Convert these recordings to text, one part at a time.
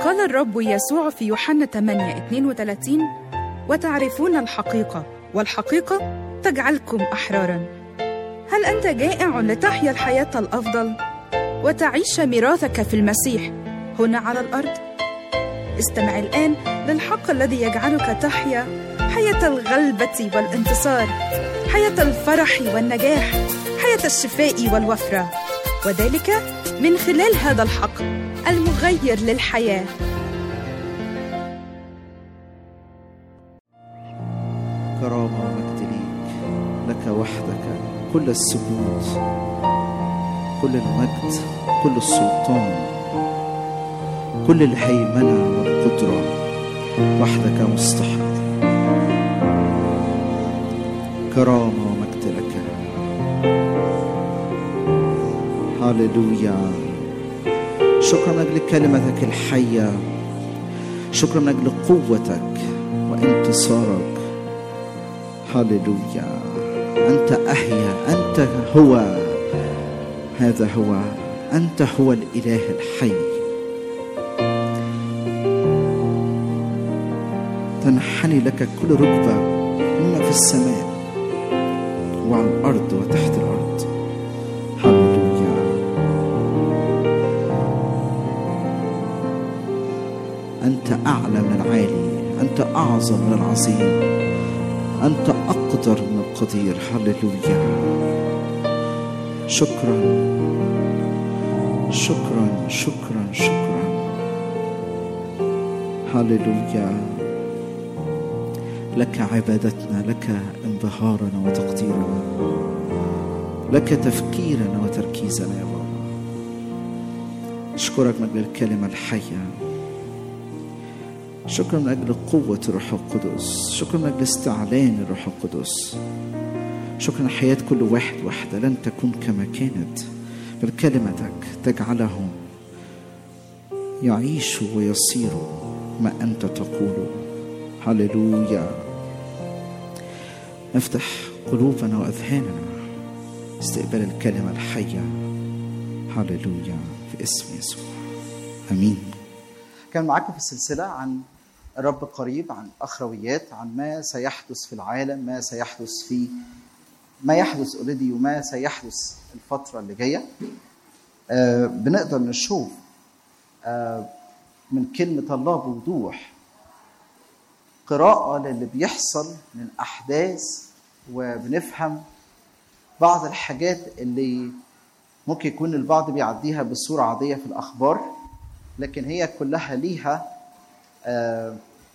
قال الرب يسوع في يوحنا 8 32 وتعرفون الحقيقة والحقيقة تجعلكم أحرارا هل أنت جائع لتحيا الحياة الأفضل وتعيش ميراثك في المسيح هنا على الأرض؟ استمع الآن للحق الذي يجعلك تحيا حياة الغلبة والانتصار حياة الفرح والنجاح حياة الشفاء والوفرة وذلك من خلال هذا الحق المغير للحياه كرامة ومجد ليك لك وحدك كل السجود كل المجد كل السلطان كل الهيمنة والقدرة وحدك مستحق كرامة ومجد لك هللويا شكرا من أجل كلمتك الحية شكرا من أجل قوتك وانتصارك هللويا أنت أحيا أنت هو هذا هو أنت هو الإله الحي تنحني لك كل ركبة مما في السماء وعلى الأرض وتحت الأرض هللويا أنت أعلى من العالي أنت أعظم من العظيم أنت أقدر من القدير هللويا شكرا شكرا شكرا شكرا هللويا لك عبادتنا لك انبهارنا وتقديرنا لك تفكيرنا وتركيزنا يا بابا أشكرك من أجل الكلمة الحية شكرا من أجل قوة الروح القدس شكرا من أجل استعلان الروح القدس شكرا حياة كل واحد واحدة لن تكون كما كانت بل كلمتك تجعلهم يعيشوا ويصيروا ما أنت تقوله هللويا نفتح قلوبنا وأذهاننا استقبال الكلمة الحية هللويا في اسم يسوع أمين كان معاكم في السلسلة عن الرب قريب عن أخرويات عن ما سيحدث في العالم ما سيحدث في ما يحدث اوريدي وما سيحدث الفترة اللي جاية آه بنقدر نشوف آه من كلمة الله بوضوح قراءة للي بيحصل من أحداث وبنفهم بعض الحاجات اللي ممكن يكون البعض بيعديها بصورة عادية في الأخبار لكن هي كلها ليها آه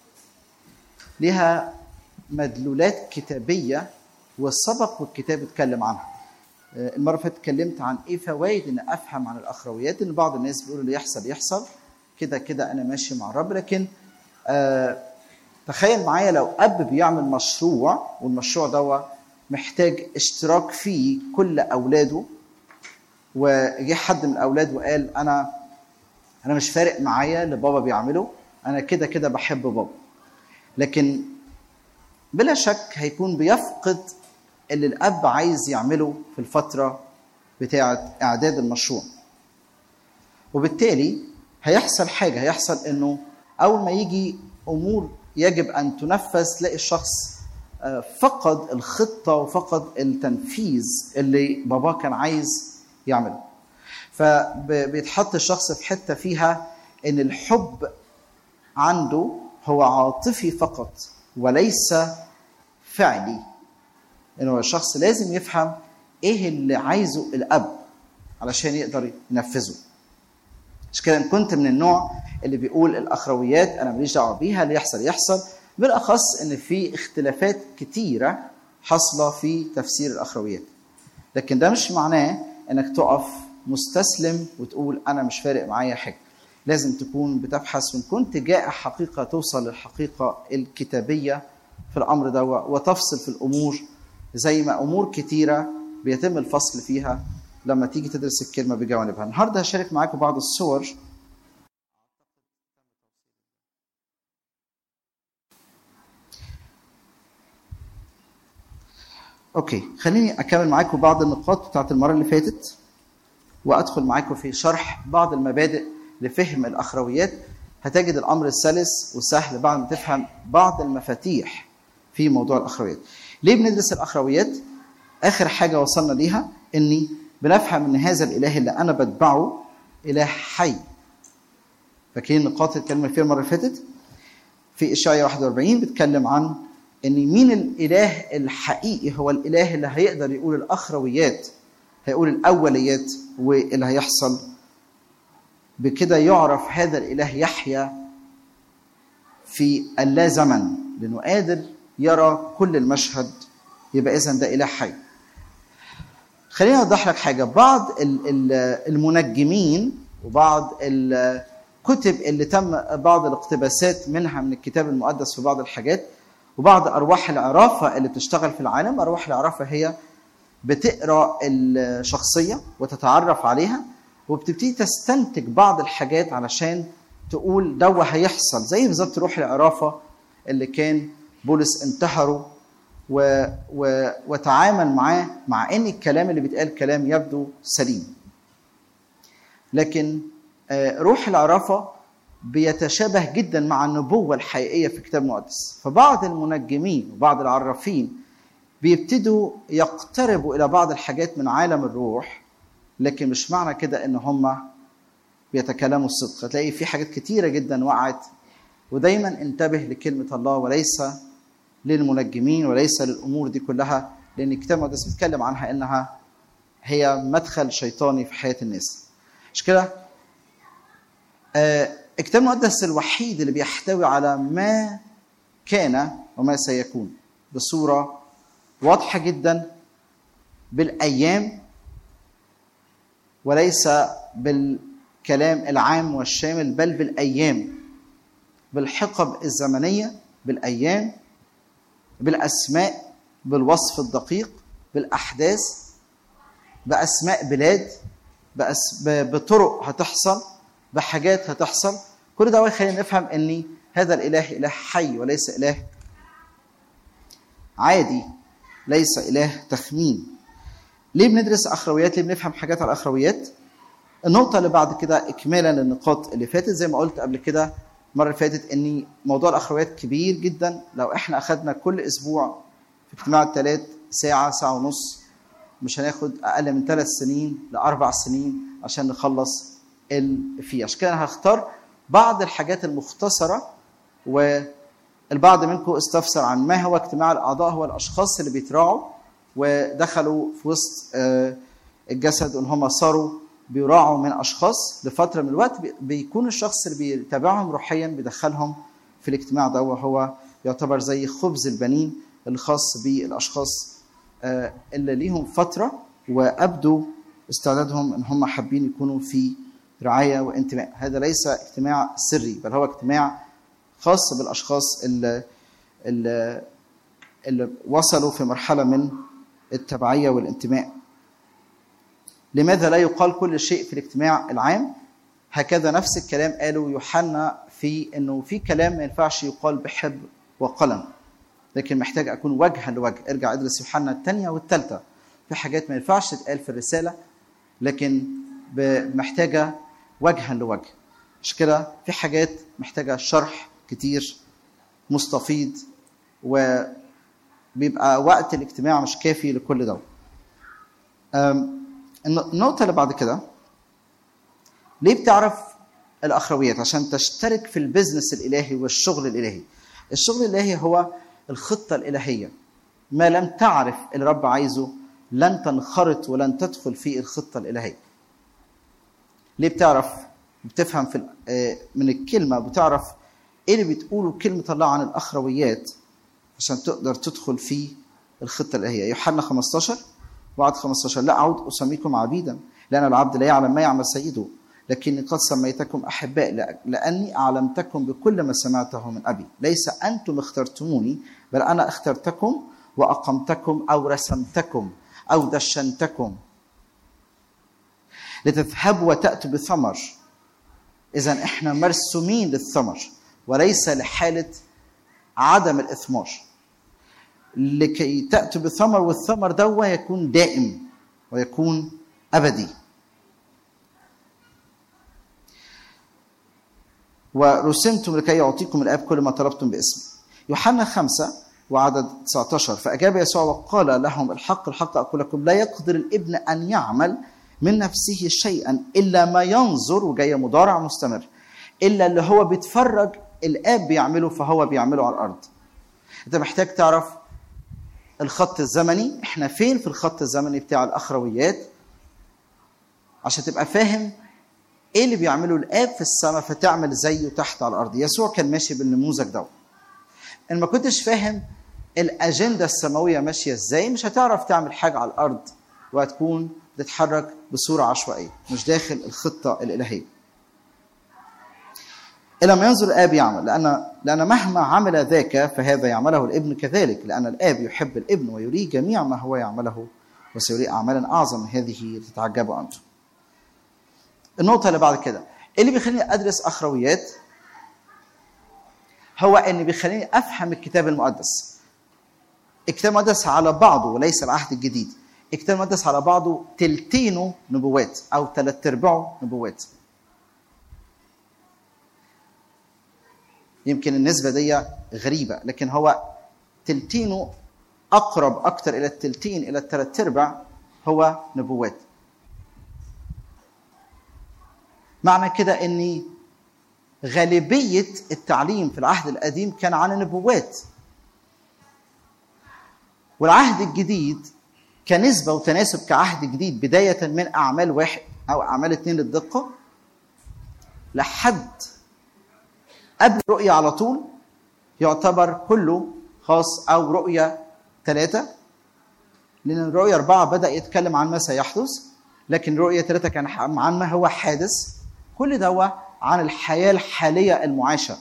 ليها مدلولات كتابية والسبق والكتاب اتكلم عنها آه المرة اللي فاتت اتكلمت عن ايه فوائد ان افهم عن الاخرويات ان بعض الناس بيقولوا اللي يحصل يحصل كده كده انا ماشي مع الرب لكن آه تخيل معايا لو اب بيعمل مشروع والمشروع ده محتاج اشتراك فيه كل اولاده وجه حد من الاولاد وقال انا انا مش فارق معايا اللي بابا بيعمله انا كده كده بحب بابا لكن بلا شك هيكون بيفقد اللي الاب عايز يعمله في الفتره بتاعه اعداد المشروع وبالتالي هيحصل حاجه هيحصل انه اول ما يجي امور يجب ان تنفذ تلاقي الشخص فقد الخطه وفقد التنفيذ اللي باباه كان عايز يعمله فبيتحط الشخص في حته فيها ان الحب عنده هو عاطفي فقط وليس فعلي انه الشخص لازم يفهم ايه اللي عايزه الاب علشان يقدر ينفذه مش كده ان كنت من النوع اللي بيقول الاخرويات انا ماليش دعوه بيها اللي يحصل يحصل بالاخص ان في اختلافات كتيره حاصله في تفسير الاخرويات لكن ده مش معناه انك تقف مستسلم وتقول انا مش فارق معايا حاجه لازم تكون بتبحث وان كنت جائع حقيقه توصل للحقيقه الكتابيه في الامر ده وتفصل في الامور زي ما امور كتيره بيتم الفصل فيها لما تيجي تدرس الكلمه بجوانبها النهارده هشارك معاكم بعض الصور اوكي خليني اكمل معاكم بعض النقاط بتاعت المره اللي فاتت وادخل معاكم في شرح بعض المبادئ لفهم الاخرويات هتجد الامر السلس والسهل بعد ما تفهم بعض المفاتيح في موضوع الاخرويات ليه بندرس الاخرويات اخر حاجه وصلنا ليها اني بنفهم ان هذا الاله اللي انا بتبعه اله حي فاكرين نقاط الكلمه اللي فيها المره اللي فاتت في اشعياء 41 بيتكلم عن ان مين الاله الحقيقي هو الاله اللي هيقدر يقول الاخرويات هيقول الاوليات واللي هيحصل بكده يعرف هذا الاله يحيا في اللا زمن لانه قادر يرى كل المشهد يبقى اذا ده اله حي خليني اوضح لك حاجه بعض المنجمين وبعض الكتب اللي تم بعض الاقتباسات منها من الكتاب المقدس في بعض الحاجات وبعض ارواح العرافه اللي بتشتغل في العالم ارواح العرافه هي بتقرا الشخصيه وتتعرف عليها وبتبتدي تستنتج بعض الحاجات علشان تقول ده هيحصل زي بالظبط روح العرافه اللي كان بولس انتحره و... و... وتعامل معاه مع ان الكلام اللي بيتقال كلام يبدو سليم لكن روح العرافه بيتشابه جدا مع النبوه الحقيقيه في الكتاب المقدس فبعض المنجمين وبعض العرافين بيبتدوا يقتربوا الى بعض الحاجات من عالم الروح لكن مش معنى كده ان هم بيتكلموا الصدق هتلاقي في حاجات كتيره جدا وقعت ودايما انتبه لكلمه الله وليس للمنجمين وليس للامور دي كلها لان الكتاب المقدس بيتكلم عنها انها هي مدخل شيطاني في حياه الناس مش كده آه الكتاب المقدس الوحيد اللي بيحتوي على ما كان وما سيكون بصوره واضحه جدا بالايام وليس بالكلام العام والشامل بل بالايام بالحقب الزمنيه بالايام بالاسماء بالوصف الدقيق بالاحداث باسماء بلاد بأس... بطرق هتحصل بحاجات هتحصل كل ده يخلينا نفهم ان هذا الاله اله حي وليس اله عادي ليس اله تخمين ليه بندرس اخرويات ليه بنفهم حاجات على الاخرويات النقطه اللي بعد كده اكمالا للنقاط اللي فاتت زي ما قلت قبل كده المره اللي فاتت ان موضوع الاخرويات كبير جدا لو احنا اخذنا كل اسبوع في اجتماع الثلاث ساعه ساعه ونص مش هناخد اقل من ثلاث سنين لاربع سنين عشان نخلص اللي فيه عشان كده هختار بعض الحاجات المختصره والبعض منكم استفسر عن ما هو اجتماع الاعضاء هو الاشخاص اللي بيتراعوا ودخلوا في وسط الجسد ان هم صاروا بيراعوا من اشخاص لفتره من الوقت بيكون الشخص اللي بيتابعهم روحيا بيدخلهم في الاجتماع ده وهو يعتبر زي خبز البنين الخاص بالاشخاص اللي ليهم فتره وابدوا استعدادهم ان هم حابين يكونوا في رعايه وانتماء هذا ليس اجتماع سري بل هو اجتماع خاص بالاشخاص اللي, اللي, اللي وصلوا في مرحله من التبعيه والانتماء لماذا لا يقال كل شيء في الاجتماع العام هكذا نفس الكلام قاله يوحنا في انه في كلام ما ينفعش يقال بحب وقلم لكن محتاج اكون وجها لوجه ارجع ادرس يوحنا الثانيه والثالثه في حاجات ما ينفعش تتقال في الرساله لكن محتاجه وجها لوجه مش كده في حاجات محتاجه شرح كتير مستفيض وبيبقى وقت الاجتماع مش كافي لكل ده النقطة اللي بعد كده ليه بتعرف الأخرويات عشان تشترك في البزنس الإلهي والشغل الإلهي الشغل الإلهي هو الخطة الإلهية ما لم تعرف اللي رب عايزه لن تنخرط ولن تدخل في الخطة الإلهية ليه بتعرف بتفهم في من الكلمة بتعرف ايه اللي بتقوله كلمة الله عن الأخرويات عشان تقدر تدخل في الخطة الإلهية يوحنا 15 وعد 15 لا أعود أسميكم عبيدا لأن العبد لا يعلم ما يعمل سيده لكني قد سميتكم أحباء لأني أعلمتكم بكل ما سمعته من أبي ليس أنتم اخترتموني بل أنا اخترتكم وأقمتكم أو رسمتكم أو دشنتكم لتذهبوا وتأتوا بثمر إذا إحنا مرسومين للثمر وليس لحالة عدم الإثمار لكي تأتوا بثمر والثمر ده يكون دائم ويكون أبدي ورسمتم لكي يعطيكم الاب كل ما طلبتم باسمي يوحنا خمسة وعدد 19 فأجاب يسوع وقال لهم الحق الحق أقول لكم لا يقدر الابن أن يعمل من نفسه شيئا إلا ما ينظر وجاية مضارع مستمر إلا اللي هو بيتفرج الآب بيعمله فهو بيعمله على الأرض أنت محتاج تعرف الخط الزمني احنا فين في الخط الزمني بتاع الأخرويات عشان تبقى فاهم ايه اللي بيعمله الاب في السماء فتعمل زيه تحت على الارض يسوع كان ماشي بالنموذج ده ان ما كنتش فاهم الاجنده السماويه ماشيه ازاي مش هتعرف تعمل حاجه على الارض وهتكون بتتحرك بصوره عشوائيه مش داخل الخطه الالهيه إلى ما ينظر الآب يعمل لأن لأن مهما عمل ذاك فهذا يعمله الابن كذلك لأن الآب يحب الابن ويريه جميع ما هو يعمله وسيريه أعمالا أعظم من هذه لتتعجبوا أنتم. النقطة اللي بعد كده إيه اللي بيخليني أدرس أخرويات هو إن بيخليني أفهم الكتاب المقدس. الكتاب المقدس على بعضه وليس العهد الجديد. الكتاب المقدس على بعضه تلتينه نبوات أو ثلاث أرباعه نبوات. يمكن النسبة دي غريبة لكن هو تلتينه أقرب أكثر إلى التلتين إلى الثلاث أرباع هو نبوات معنى كده أن غالبية التعليم في العهد القديم كان عن النبوات والعهد الجديد كنسبة وتناسب كعهد جديد بداية من أعمال واحد أو أعمال اثنين للدقة لحد قبل رؤية على طول يعتبر كله خاص أو رؤية ثلاثة لأن الرؤية أربعة بدأ يتكلم عن ما سيحدث لكن رؤية ثلاثة كان عن ما هو حادث كل ده عن الحياة الحالية المعاشة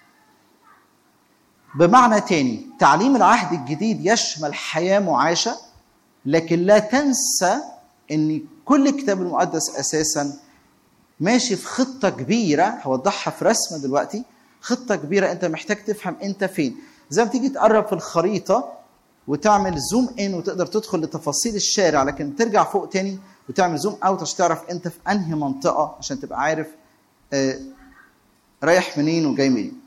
بمعنى تاني تعليم العهد الجديد يشمل حياة معاشة لكن لا تنسى ان كل الكتاب المقدس اساسا ماشي في خطة كبيرة هوضحها في رسمة دلوقتي خطة كبيرة أنت محتاج تفهم أنت فين زي ما تيجي تقرب في الخريطة وتعمل زوم إن وتقدر تدخل لتفاصيل الشارع لكن ترجع فوق تاني وتعمل زوم أوت عشان تعرف أنت في أنهي منطقة عشان تبقى عارف آه رايح منين وجاي منين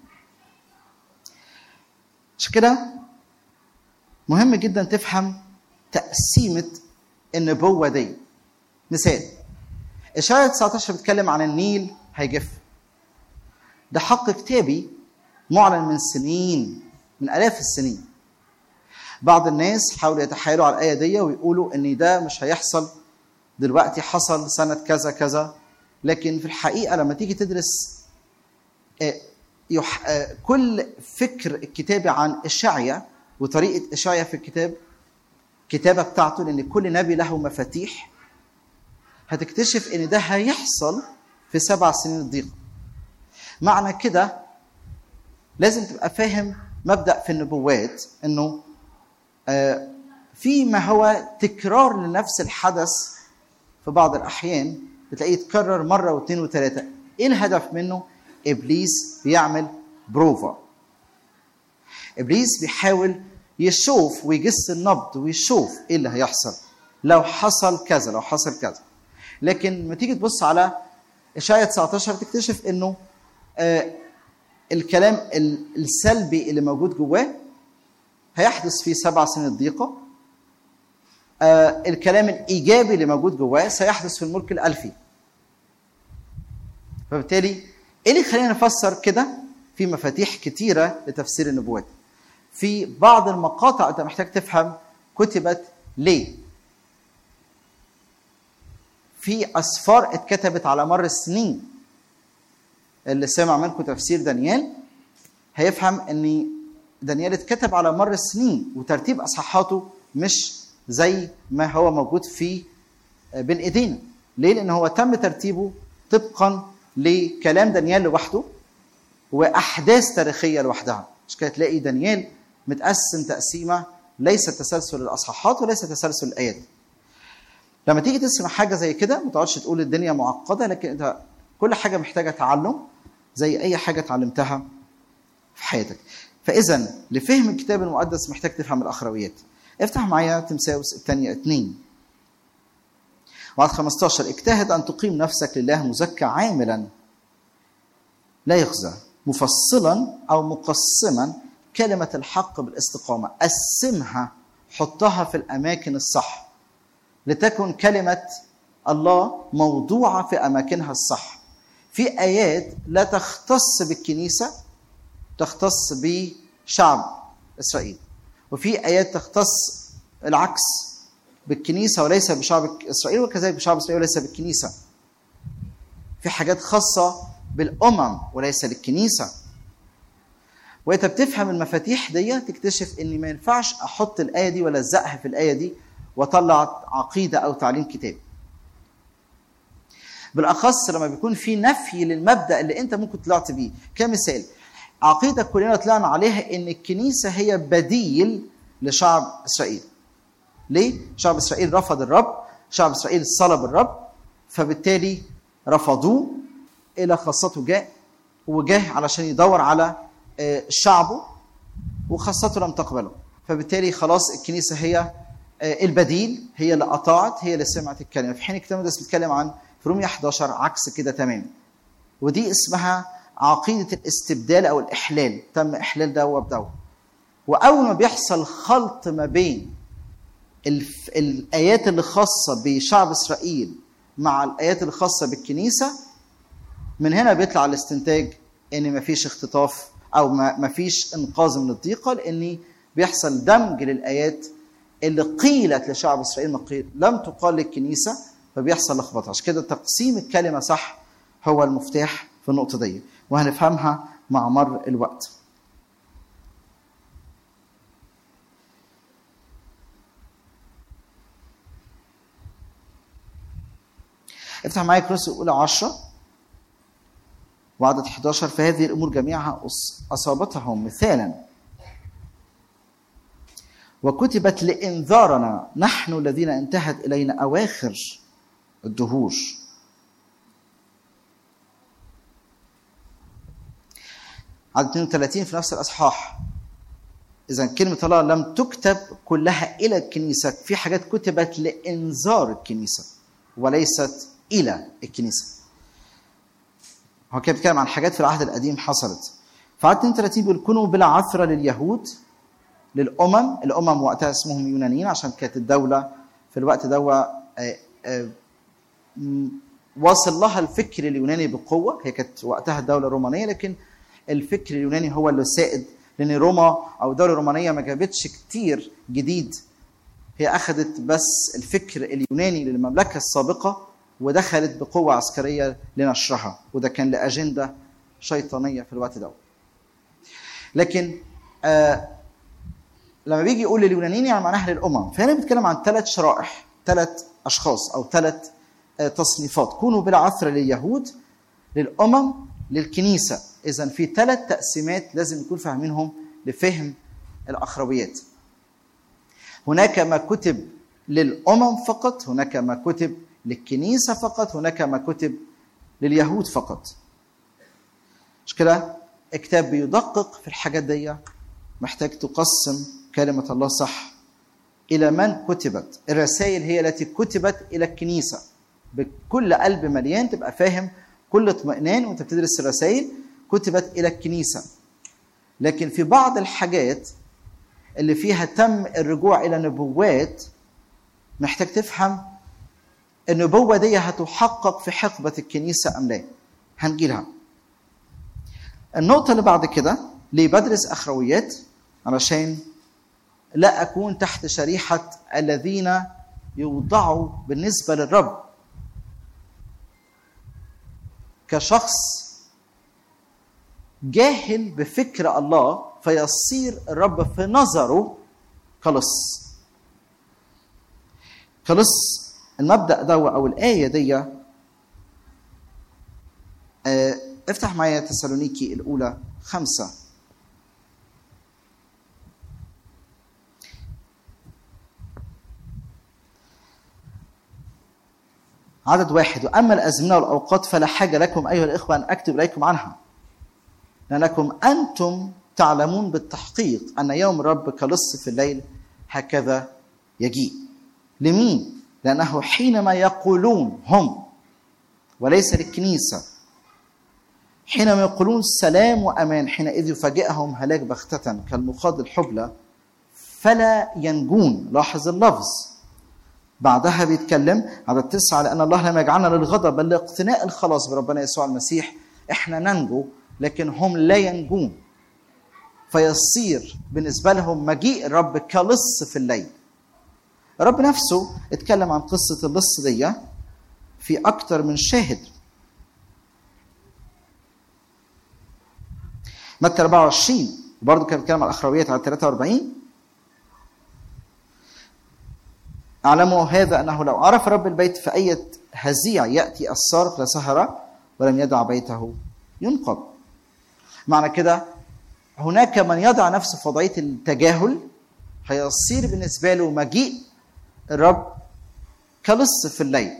عشان كده مهم جدا تفهم تقسيمة النبوة دي مثال إشارة 19 بتتكلم عن النيل هيجف ده حق كتابي معلن من سنين من آلاف السنين بعض الناس حاولوا يتحايلوا على الآية دي ويقولوا إن ده مش هيحصل دلوقتي حصل سنة كذا كذا لكن في الحقيقة لما تيجي تدرس كل فكر الكتابي عن إشعيا وطريقة إشعيا في الكتاب كتابة بتاعته لأن كل نبي له مفاتيح هتكتشف إن ده هيحصل في سبع سنين الضيقة معنى كده لازم تبقى فاهم مبدا في النبوات انه آه في ما هو تكرار لنفس الحدث في بعض الاحيان بتلاقيه يتكرر مره واثنين وثلاثه ايه الهدف منه ابليس بيعمل بروفا ابليس بيحاول يشوف ويجس النبض ويشوف ايه اللي هيحصل لو حصل كذا لو حصل كذا لكن لما تيجي تبص على اشعياء 19 تكتشف انه آه الكلام السلبي اللي موجود جواه هيحدث في سبع سنين الضيقه آه الكلام الايجابي اللي موجود جواه سيحدث في الملك الالفي فبالتالي ايه اللي يخلينا نفسر كده في مفاتيح كتيره لتفسير النبوات في بعض المقاطع انت محتاج تفهم كتبت ليه في اسفار اتكتبت على مر السنين اللي سمع منكم تفسير دانيال هيفهم ان دانيال اتكتب على مر السنين وترتيب اصحاحاته مش زي ما هو موجود في بين ايدينا ليه لان هو تم ترتيبه طبقا لكلام دانيال لوحده واحداث تاريخيه لوحدها مش كده تلاقي دانيال متقسم تقسيمه ليس تسلسل الاصحاحات وليس تسلسل الايات لما تيجي تسمع حاجه زي كده ما تقعدش تقول الدنيا معقده لكن انت كل حاجه محتاجه تعلم زي اي حاجه اتعلمتها في حياتك فاذا لفهم الكتاب المقدس محتاج تفهم الاخرويات افتح معايا تمساوس الثانيه اثنين وعد 15 اجتهد ان تقيم نفسك لله مزكى عاملا لا يخزى مفصلا او مقسما كلمه الحق بالاستقامه قسمها حطها في الاماكن الصح لتكن كلمه الله موضوعه في اماكنها الصح في ايات لا تختص بالكنيسه تختص بشعب اسرائيل وفي ايات تختص العكس بالكنيسه وليس بشعب اسرائيل وكذلك بشعب اسرائيل وليس بالكنيسه في حاجات خاصه بالامم وليس للكنيسه وانت بتفهم المفاتيح دي تكتشف ان ما ينفعش احط الايه دي ولا الزقها في الايه دي واطلع عقيده او تعليم كتاب بالاخص لما بيكون في نفي للمبدا اللي انت ممكن طلعت بيه كمثال عقيده كلنا طلعنا عليها ان الكنيسه هي بديل لشعب اسرائيل ليه شعب اسرائيل رفض الرب شعب اسرائيل صلب الرب فبالتالي رفضوه الى خاصته جاء وجاه علشان يدور على شعبه وخاصته لم تقبله فبالتالي خلاص الكنيسه هي البديل هي اللي اطاعت هي اللي سمعت الكلمه في حين الكتاب المقدس بيتكلم عن في رومية 11 عكس كده تمام ودي اسمها عقيده الاستبدال او الاحلال تم احلال ده وبدو واول ما بيحصل خلط ما بين الف... الايات اللي خاصه بشعب اسرائيل مع الايات اللي خاصه بالكنيسه من هنا بيطلع الاستنتاج ان مفيش اختطاف او ما فيش انقاذ من الضيقه لان بيحصل دمج للايات اللي قيلت لشعب اسرائيل ما قيل لم تقال للكنيسه فبيحصل لخبطه عشان كده تقسيم الكلمه صح هو المفتاح في النقطه دي وهنفهمها مع مر الوقت افتح معايا كروس الاولى 10 وعدد 11 فهذه الامور جميعها اصابتهم مثالا وكتبت لانذارنا نحن الذين انتهت الينا اواخر الدهور عدد 32 في نفس الاصحاح اذا كلمه الله لم تكتب كلها الى الكنيسه في حاجات كتبت لانذار الكنيسه وليست الى الكنيسه هو كان بيتكلم عن حاجات في العهد القديم حصلت فعدد 32 بيقول كونوا بلا عثره لليهود للامم الامم وقتها اسمهم يونانيين عشان كانت الدوله في الوقت ده واصل لها الفكر اليوناني بقوه هي كانت وقتها الدوله الرومانيه لكن الفكر اليوناني هو اللي سائد لان روما او الدوله الرومانيه ما جابتش كتير جديد هي اخذت بس الفكر اليوناني للمملكه السابقه ودخلت بقوه عسكريه لنشرها وده كان لاجنده شيطانيه في الوقت ده لكن آه لما بيجي يقول لليونانيين يعني معناها للامم فهنا بيتكلم عن ثلاث شرائح ثلاث اشخاص او ثلاث آه تصنيفات كونوا بلا عثره لليهود للامم للكنيسه اذا في ثلاث تقسيمات لازم نكون فاهمينهم لفهم الاخرويات هناك ما كتب للامم فقط هناك ما كتب للكنيسه فقط هناك ما كتب لليهود فقط مش كده الكتاب بيدقق في الحاجات دي محتاج تقسم كلمة الله صح إلى من كتبت الرسائل هي التي كتبت إلى الكنيسة بكل قلب مليان تبقى فاهم كل اطمئنان وانت بتدرس الرسائل كتبت إلى الكنيسة لكن في بعض الحاجات اللي فيها تم الرجوع إلى نبوات محتاج تفهم النبوة دي هتحقق في حقبة الكنيسة أم لا هنجيلها النقطة اللي بعد كده ليه بدرس أخرويات علشان لا أكون تحت شريحة الذين يوضعوا بالنسبة للرب كشخص جاهل بفكر الله فيصير الرب في نظره كلص كلص المبدأ ده أو الآية دي آه افتح معايا تسالونيكي الأولى خمسة عدد واحد وأما الأزمنة والأوقات فلا حاجة لكم أيها الإخوة أن أكتب إليكم عنها لأنكم أنتم تعلمون بالتحقيق أن يوم الرب كلص في الليل هكذا يجيء لمين؟ لأنه حينما يقولون هم وليس للكنيسة حينما يقولون سلام وامان حينئذ يفاجئهم هلاك بغتة كالمخاض الحبلى فلا ينجون لاحظ اللفظ بعدها بيتكلم على التسعة لأن الله لم يجعلنا للغضب بل لاقتناء الخلاص بربنا يسوع المسيح احنا ننجو لكن هم لا ينجون فيصير بالنسبة لهم مجيء الرب كلص في الليل الرب نفسه اتكلم عن قصة اللص دي في أكتر من شاهد متى 24 برضه كان بيتكلم على الأخرويات على 43 اعلموا هذا انه لو عرف رب البيت في اي هزيع ياتي السارق لسهر ولم يدع بيته ينقض. معنى كده هناك من يضع نفسه في وضعيه التجاهل هيصير بالنسبه له مجيء الرب كلص في الليل.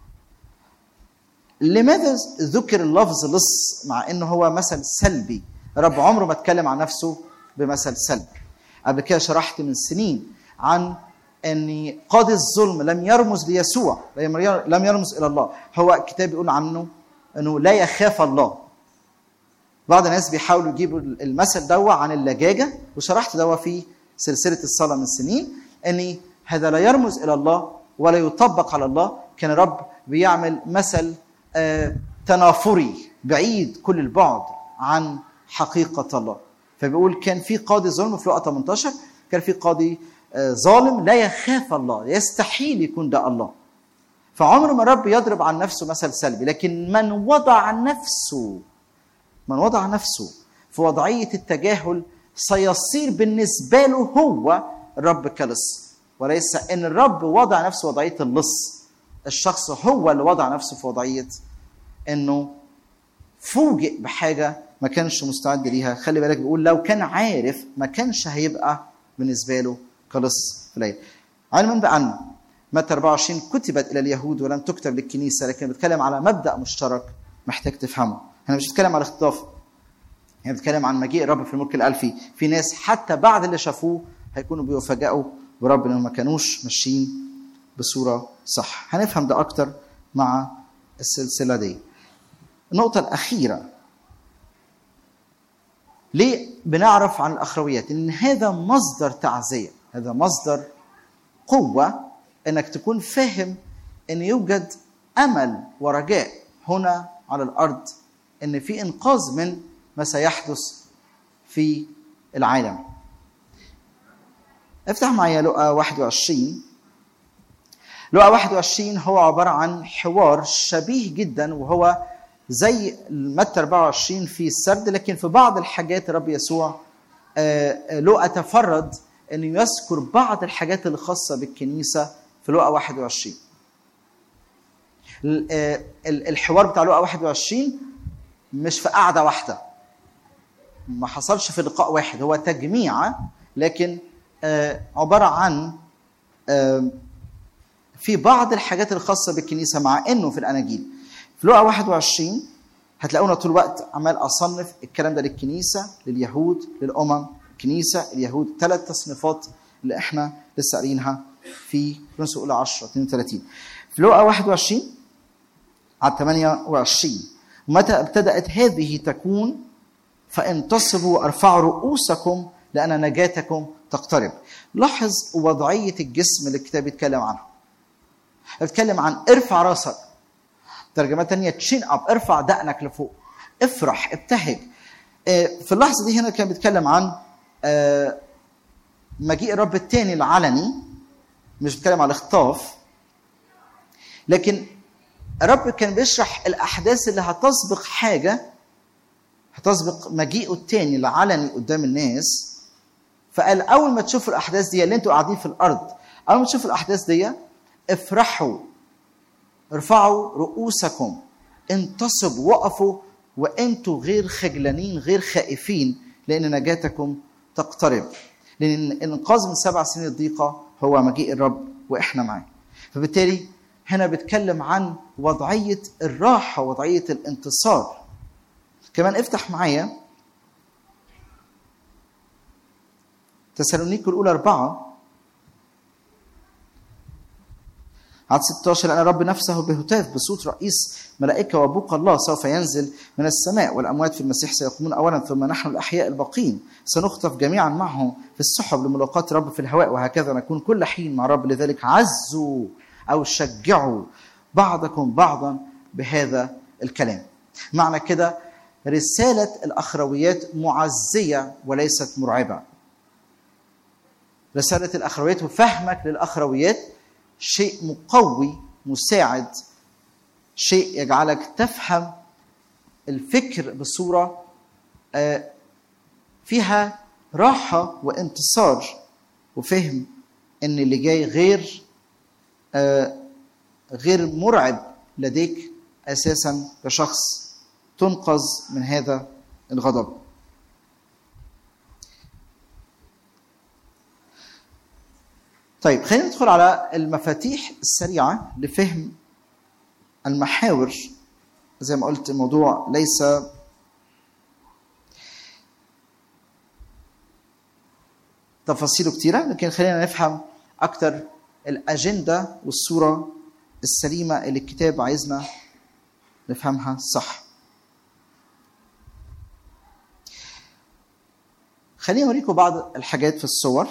لماذا ذكر اللفظ لص مع انه هو مثل سلبي؟ الرب عمره ما اتكلم عن نفسه بمثل سلبي. قبل كده شرحت من سنين عن ان قاضي الظلم لم يرمز ليسوع لم يرمز الى الله هو الكتاب بيقول عنه انه لا يخاف الله بعض الناس بيحاولوا يجيبوا المثل دوا عن اللجاجه وشرحت دوا في سلسله الصلاه من سنين ان هذا لا يرمز الى الله ولا يطبق على الله كان الرب بيعمل مثل آه تنافري بعيد كل البعد عن حقيقه الله فبيقول كان في قاضي ظلم في لقا 18 كان في قاضي ظالم لا يخاف الله يستحيل يكون ده الله فعمر ما الرب يضرب عن نفسه مثل سلبي لكن من وضع نفسه من وضع نفسه في وضعية التجاهل سيصير بالنسبة له هو الرب كلص وليس ان الرب وضع نفسه وضعية اللص الشخص هو اللي وضع نفسه في وضعية انه فوجئ بحاجة ما كانش مستعد ليها خلي بالك بيقول لو كان عارف ما كانش هيبقى بالنسبة له كلص في الليل علما بأن متى 24 كتبت إلى اليهود ولم تكتب للكنيسة لكن بتكلم على مبدأ مشترك محتاج تفهمه احنا مش بنتكلم على اختطاف يعني بنتكلم عن مجيء الرب في الملك الألفي في ناس حتى بعد اللي شافوه هيكونوا بيفاجئوا برب انهم ما كانوش ماشيين بصورة صح هنفهم ده أكتر مع السلسلة دي النقطة الأخيرة ليه بنعرف عن الأخرويات؟ إن هذا مصدر تعزية هذا مصدر قوة انك تكون فاهم ان يوجد امل ورجاء هنا على الارض ان في انقاذ من ما سيحدث في العالم. افتح معايا لقا 21 لقا 21 هو عبارة عن حوار شبيه جدا وهو زي متى 24 في السرد لكن في بعض الحاجات الرب يسوع لقا تفرد انه يذكر بعض الحاجات الخاصه بالكنيسه في لقا 21 الحوار بتاع لقا 21 مش في قعده واحده ما حصلش في لقاء واحد هو تجميع لكن عباره عن في بعض الحاجات الخاصه بالكنيسه مع انه في الاناجيل في لقا 21 هتلاقونا طول الوقت عمال اصنف الكلام ده للكنيسه لليهود للامم الكنيسه اليهود ثلاث تصنيفات اللي احنا لسه قارينها في كورنثوس الاولى 10 32 في لوقا 21 على 28 متى ابتدأت هذه تكون فانتصبوا وارفعوا رؤوسكم لأن نجاتكم تقترب لاحظ وضعية الجسم اللي الكتاب بيتكلم عنها بيتكلم عن ارفع راسك ترجمة تانية تشين اب ارفع دقنك لفوق افرح ابتهج في اللحظة دي هنا كان بيتكلم عن مجيء الرب الثاني العلني مش بيتكلم على الاخطاف لكن الرب كان بيشرح الاحداث اللي هتسبق حاجه هتسبق مجيئه الثاني العلني قدام الناس فقال اول ما تشوفوا الاحداث دي اللي انتوا قاعدين في الارض اول ما تشوفوا الاحداث دي افرحوا ارفعوا رؤوسكم انتصبوا وقفوا وانتوا غير خجلانين غير خائفين لان نجاتكم تقترب لان الانقاذ من سبع سنين الضيقه هو مجيء الرب واحنا معاه فبالتالي هنا بيتكلم عن وضعيه الراحه وضعيه الانتصار كمان افتح معايا تسالونيك الاولى اربعه عدد 16 لأن الرب نفسه بهتاف بصوت رئيس ملائكة وبوق الله سوف ينزل من السماء والأموات في المسيح سيقومون أولا ثم نحن الأحياء الباقين سنخطف جميعا معه في السحب لملاقاة الرب في الهواء وهكذا نكون كل حين مع الرب لذلك عزوا أو شجعوا بعضكم بعضا بهذا الكلام معنى كده رسالة الأخرويات معزية وليست مرعبة رسالة الأخرويات وفهمك للأخرويات شيء مقوي مساعد شيء يجعلك تفهم الفكر بصورة آه، فيها راحة وانتصار وفهم ان اللي جاي غير آه، غير مرعب لديك اساسا كشخص تنقذ من هذا الغضب طيب خلينا ندخل على المفاتيح السريعة لفهم المحاور زي ما قلت الموضوع ليس تفاصيله كتيرة لكن خلينا نفهم أكتر الأجندة والصورة السليمة اللي الكتاب عايزنا نفهمها صح خليني أوريكم بعض الحاجات في الصور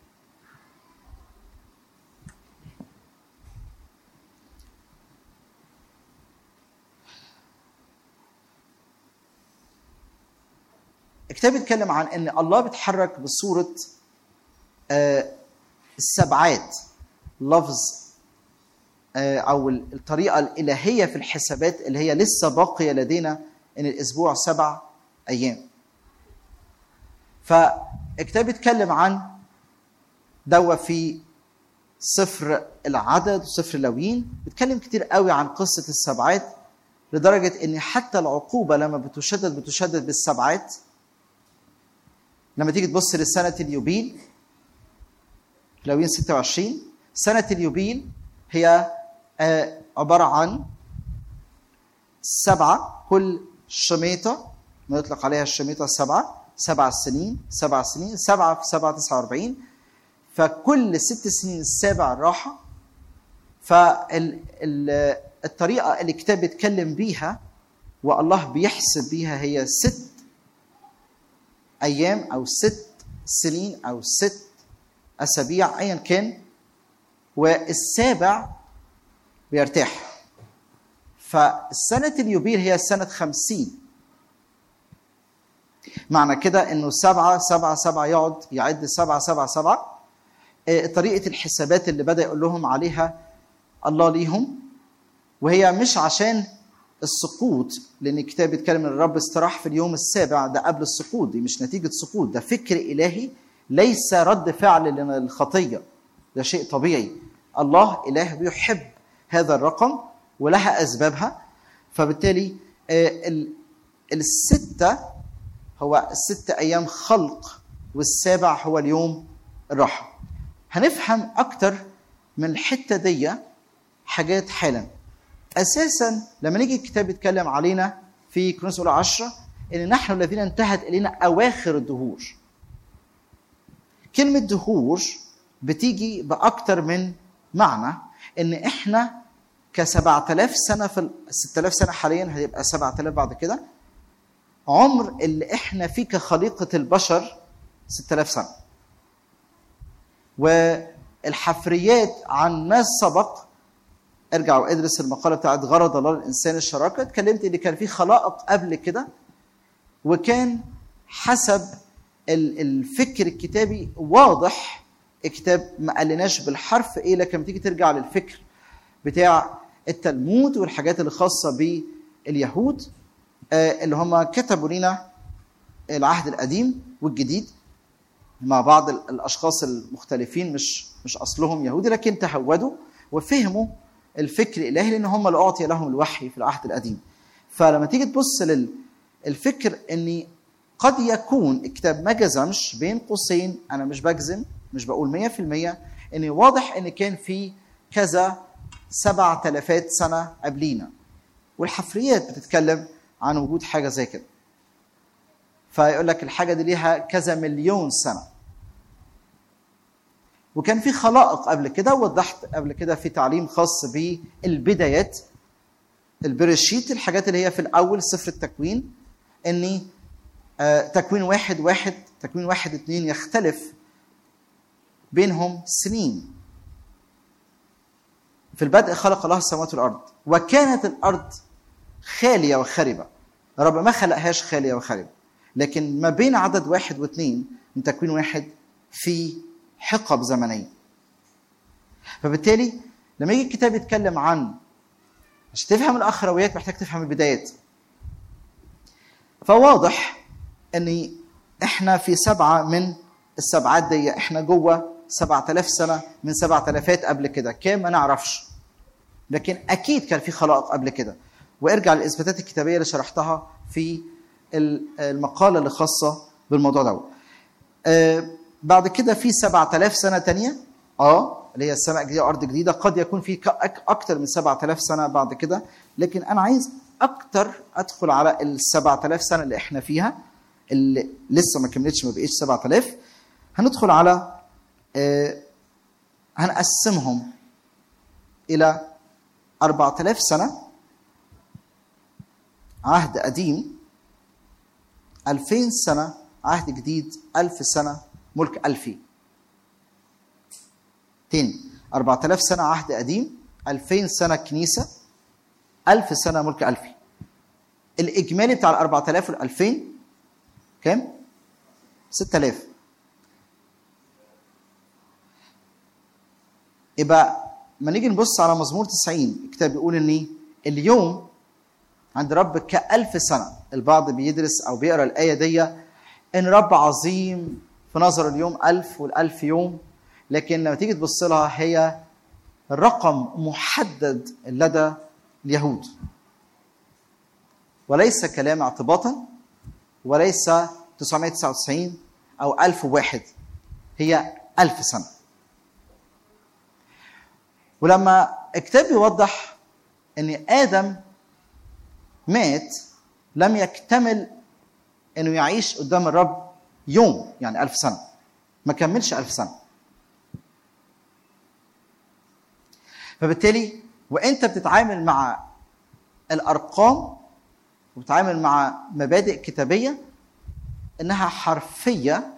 الكتاب بيتكلم عن ان الله بيتحرك بصوره آه، السبعات لفظ آه، او الطريقه الالهيه في الحسابات اللي هي لسه باقيه لدينا ان الاسبوع سبع ايام فالكتاب بيتكلم عن دوا في سفر العدد وسفر اللويين بيتكلم كتير قوي عن قصه السبعات لدرجه ان حتى العقوبه لما بتشدد بتشدد بالسبعات لما تيجي تبص لسنة اليوبيل لوين 26 سنة اليوبيل هي آه، عبارة عن سبعة كل شميطة ما يطلق عليها الشميطة سبعة سبع سنين سبع سنين سبعة في سبعة تسعة وأربعين فكل ست سنين السابع راحة فالطريقة اللي الكتاب بيتكلم بيها والله بيحسب بيها هي ست ايام او ست سنين او ست اسابيع ايا كان والسابع بيرتاح فسنة اليوبيل هي سنة خمسين معنى كده انه سبعة سبعة سبعة يقعد يعد سبعة سبعة سبعة آه، طريقة الحسابات اللي بدأ يقول لهم عليها الله ليهم وهي مش عشان السقوط لان الكتاب بيتكلم ان الرب استراح في اليوم السابع ده قبل السقوط دي مش نتيجه سقوط ده فكر الهي ليس رد فعل للخطيه ده شيء طبيعي الله اله بيحب هذا الرقم ولها اسبابها فبالتالي آه، ال- السته هو الست ايام خلق والسابع هو اليوم الراحه هنفهم اكتر من الحته دي حاجات حالا اساسا لما نيجي الكتاب يتكلم علينا في كورنثوس الاولى 10 ان نحن الذين انتهت الينا اواخر الدهور كلمه دهور بتيجي باكتر من معنى ان احنا ك 7000 سنه في ال 6000 سنه حاليا هيبقى 7000 بعد كده عمر اللي احنا فيه كخليقه البشر 6000 سنه والحفريات عن ما سبق ارجع وادرس المقاله بتاعت غرض الله للانسان الشراكه اتكلمت ان كان في خلائق قبل كده وكان حسب ال- الفكر الكتابي واضح الكتاب ما قالناش بالحرف ايه لكن لما تيجي ترجع للفكر بتاع التلمود والحاجات اللي خاصه باليهود آه، اللي هم كتبوا لنا العهد القديم والجديد مع بعض ال- الاشخاص المختلفين مش مش اصلهم يهودي لكن تهودوا وفهموا الفكر الالهي لان هم اللي اعطي لهم الوحي في العهد القديم فلما تيجي تبص للفكر ان قد يكون الكتاب ما جزمش بين قوسين انا مش بجزم مش بقول 100% ان واضح ان كان في كذا سبع تلافات سنه قبلينا والحفريات بتتكلم عن وجود حاجه زي كده فيقول لك الحاجه دي ليها كذا مليون سنه وكان في خلائق قبل كده وضحت قبل كده في تعليم خاص بالبدايات البريشيت الحاجات اللي هي في الاول سفر التكوين اني آه، تكوين واحد واحد تكوين واحد اتنين يختلف بينهم سنين في البدء خلق الله السماوات والارض وكانت الارض خاليه وخربه رب ما خلقهاش خاليه وخربه لكن ما بين عدد واحد واثنين من تكوين واحد في حقب زمنيه فبالتالي لما يجي الكتاب يتكلم عن عشان تفهم الاخرويات محتاج تفهم البدايات فواضح ان احنا في سبعه من السبعات دي احنا جوه 7000 سنه من 7000 قبل كده كام ما نعرفش لكن اكيد كان في خلائق قبل كده وارجع للاثباتات الكتابيه اللي شرحتها في المقاله اللي خاصه بالموضوع ده آه بعد كده في 7000 سنه تانية اه اللي هي السماء الجديده وارض جديده قد يكون في اكثر من 7000 سنه بعد كده لكن انا عايز اكتر ادخل على ال 7000 سنه اللي احنا فيها اللي لسه ما كملتش ما بقيتش 7000 هندخل على آه هنقسمهم الى 4000 سنه عهد قديم 2000 سنه عهد جديد 1000 سنه ملك ألفي تاني 4000 سنة عهد قديم 2000 سنة كنيسة 1000 سنة ملك ألفي الإجمالي بتاع ال 4000 وال 2000 كام؟ 6000 يبقى ما نيجي نبص على مزمور 90 الكتاب بيقول ان اليوم عند رب كألف سنة البعض بيدرس أو بيقرأ الآية دي إن رب عظيم في نظر اليوم ألف والألف يوم لكن لما تيجي تبص لها هي رقم محدد لدى اليهود وليس كلام اعتباطا وليس 999 أو 1001 هي ألف سنة ولما الكتاب بيوضح أن آدم مات لم يكتمل أنه يعيش قدام الرب يوم يعني ألف سنة ما كملش ألف سنة فبالتالي وانت بتتعامل مع الارقام وبتتعامل مع مبادئ كتابيه انها حرفيه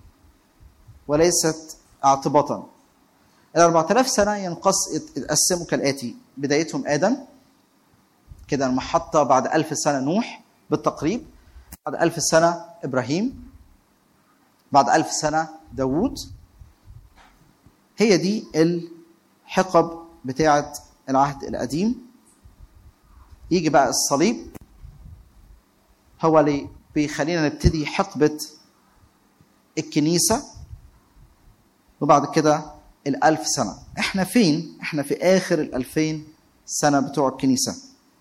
وليست اعتباطا ال 4000 سنه ينقص يتقسموا كالاتي بدايتهم ادم كده المحطه بعد 1000 سنه نوح بالتقريب بعد 1000 سنه ابراهيم بعد 1000 سنه داوود هي دي الحقب بتاعه العهد القديم يجي بقى الصليب هو اللي بيخلينا نبتدي حقبة الكنيسة وبعد كده الألف سنة احنا فين؟ احنا في آخر الألفين سنة بتوع الكنيسة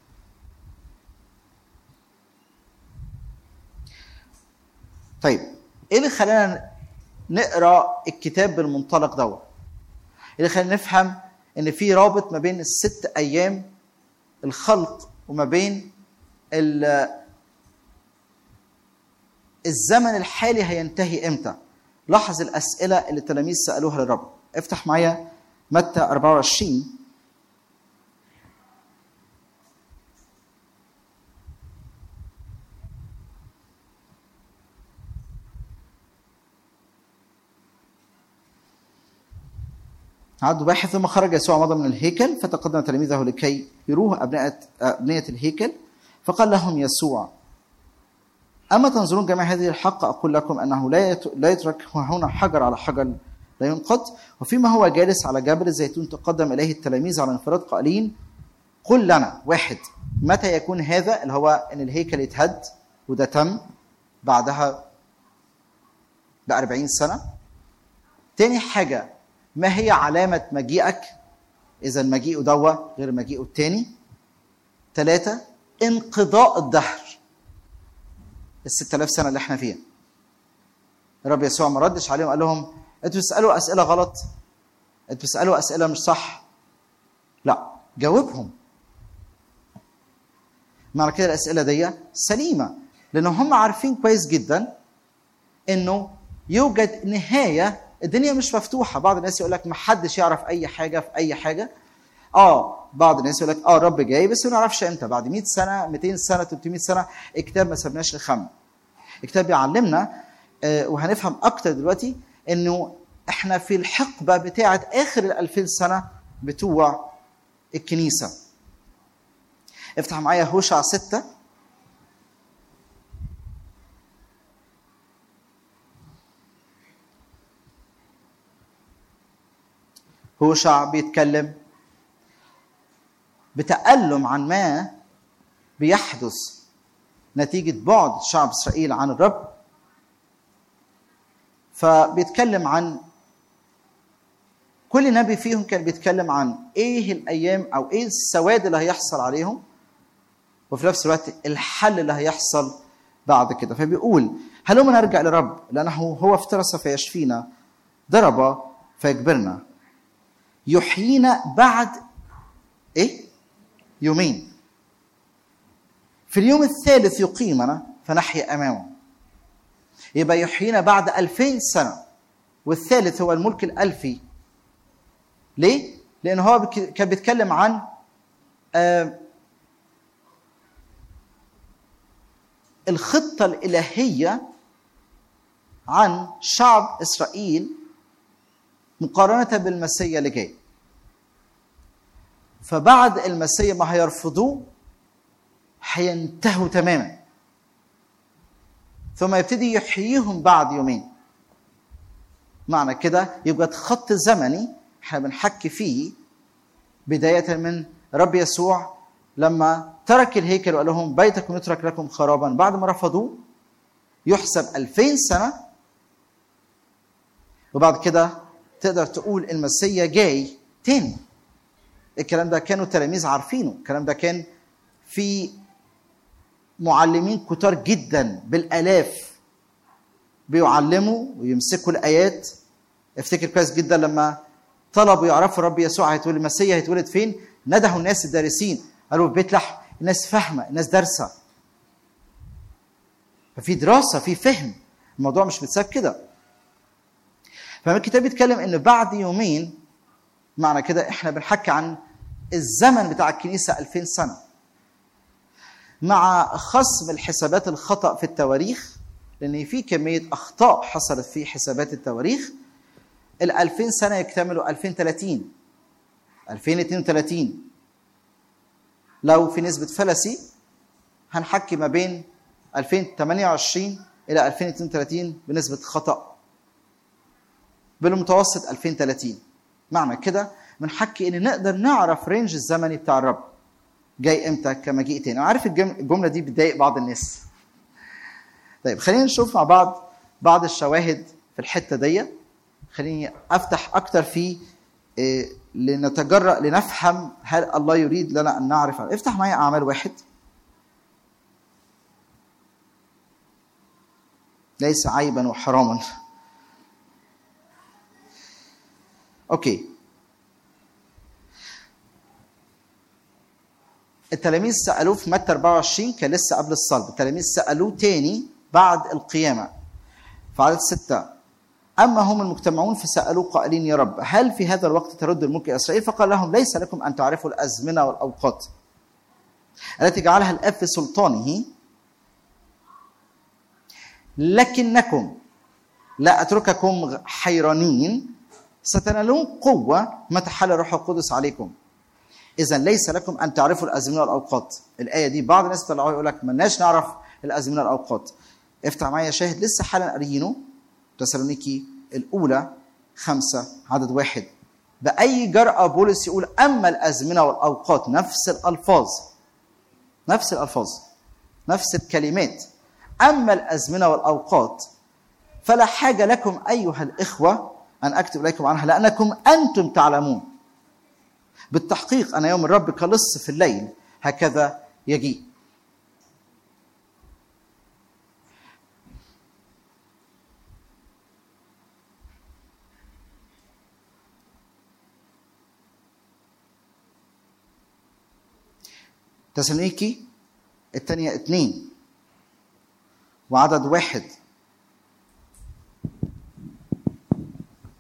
طيب ايه اللي خلانا نقرا الكتاب بالمنطلق دوت اللي خلانا نفهم ان في رابط ما بين الست ايام الخلق وما بين الزمن الحالي هينتهي امتى لاحظ الاسئله اللي التلاميذ سالوها للرب افتح معايا متى 24 عدد واحد ثم خرج يسوع مضى من الهيكل فتقدم تلاميذه لكي يروه أبناء أبنية الهيكل فقال لهم يسوع أما تنظرون جميع هذه الحق أقول لكم أنه لا لا يترك هنا حجر على حجر لا ينقض وفيما هو جالس على جبل الزيتون تقدم إليه التلاميذ على انفراد قائلين قل لنا واحد متى يكون هذا اللي هو أن الهيكل يتهد وده تم بعدها بأربعين سنة تاني حاجة ما هي علامة مجيئك إذا مجيئه دوا غير مجيئه التاني ثلاثة انقضاء الدهر الست آلاف سنة اللي احنا فيها الرب يسوع ما ردش عليهم قال لهم انتوا بتسألوا أسئلة غلط انتوا بتسألوا أسئلة مش صح لا جاوبهم معنى كده الأسئلة دي سليمة لأن هم عارفين كويس جدا إنه يوجد نهاية الدنيا مش مفتوحه بعض الناس يقول لك ما حدش يعرف اي حاجه في اي حاجه اه بعض الناس يقول لك اه الرب جاي بس ما نعرفش امتى بعد 100 سنه 200 سنه 300 سنه الكتاب ما سابناش نخمن الكتاب بيعلمنا آه، وهنفهم اكتر دلوقتي انه احنا في الحقبه بتاعه اخر ال 2000 سنه بتوع الكنيسه افتح معايا هوشع ستة هوشع بيتكلم بتألم عن ما بيحدث نتيجة بعد شعب إسرائيل عن الرب فبيتكلم عن كل نبي فيهم كان بيتكلم عن ايه الايام او ايه السواد اللي هيحصل عليهم وفي نفس الوقت الحل اللي هيحصل بعد كده فبيقول هلما نرجع لرب لانه هو افترس فيشفينا ضرب فيجبرنا يحيينا بعد ايه يومين في اليوم الثالث يقيمنا فنحيا امامه يبقى يحيينا بعد ألفين سنة والثالث هو الملك الألفي ليه؟ لأن هو بك- كان بيتكلم عن آه، الخطة الإلهية عن شعب إسرائيل مقارنة بالمسيا اللي جاي فبعد المسيا ما هيرفضوه هينتهوا تماما ثم يبتدي يحييهم بعد يومين معنى كده يبقى خط زمني احنا بنحكي فيه بداية من رب يسوع لما ترك الهيكل وقال لهم بيتكم يترك لكم خرابا بعد ما رفضوه يحسب ألفين سنة وبعد كده تقدر تقول المسيا جاي تاني الكلام ده كانوا التلاميذ عارفينه الكلام ده كان في معلمين كتار جدا بالالاف بيعلموا ويمسكوا الايات افتكر كويس جدا لما طلبوا يعرفوا الرب يسوع هيتولد المسيح هيتولد فين ندهوا الناس الدارسين قالوا في بيت لحم الناس فاهمه الناس دارسه ففي دراسه في فهم الموضوع مش متساب كده فالكتاب بيتكلم ان بعد يومين معنى كده احنا بنحكي عن الزمن بتاع الكنيسه 2000 سنه مع خصم الحسابات الخطا في التواريخ لان في كميه اخطاء حصلت في حسابات التواريخ ال 2000 سنه يكتملوا 2030 2032 لو في نسبه فلسي هنحكي ما بين 2028 الى 2032 بنسبه خطا بالمتوسط 2030 معنى كده بنحكي ان نقدر نعرف رينج الزمني بتاع الرب جاي امتى كمجيء تاني انا عارف الجم- الجمله دي بتضايق بعض الناس طيب خلينا نشوف مع بعض بعض الشواهد في الحته دي خليني افتح اكتر في إيه، لنتجرأ لنفهم هل الله يريد لنا ان نعرف افتح معايا اعمال واحد ليس عيبا وحراما اوكي التلاميذ سالوه في متى 24 كان لسه قبل الصلب التلاميذ سالوه تاني بعد القيامه في عدد ستة أما هم المجتمعون فسألوه قائلين يا رب هل في هذا الوقت ترد الملك إلى إسرائيل فقال لهم ليس لكم أن تعرفوا الأزمنة والأوقات التي جعلها الآب في سلطانه لكنكم لا أترككم حيرانين ستنالون قوة متى حل الروح القدس عليكم إذا ليس لكم أن تعرفوا الأزمنة والأوقات الآية دي بعض الناس طلعوا يقول لك ملناش نعرف الأزمنة والأوقات افتح معايا شاهد لسه حالا قاريينه تسالونيكي الأولى خمسة عدد واحد بأي جرأة بولس يقول أما الأزمنة والأوقات نفس الألفاظ نفس الألفاظ نفس الكلمات أما الأزمنة والأوقات فلا حاجة لكم أيها الإخوة أن أكتب إليكم عنها لأنكم أنتم تعلمون بالتحقيق أن يوم الرب كلص في الليل هكذا يجيء تسالونيكي الثانية اتنين وعدد واحد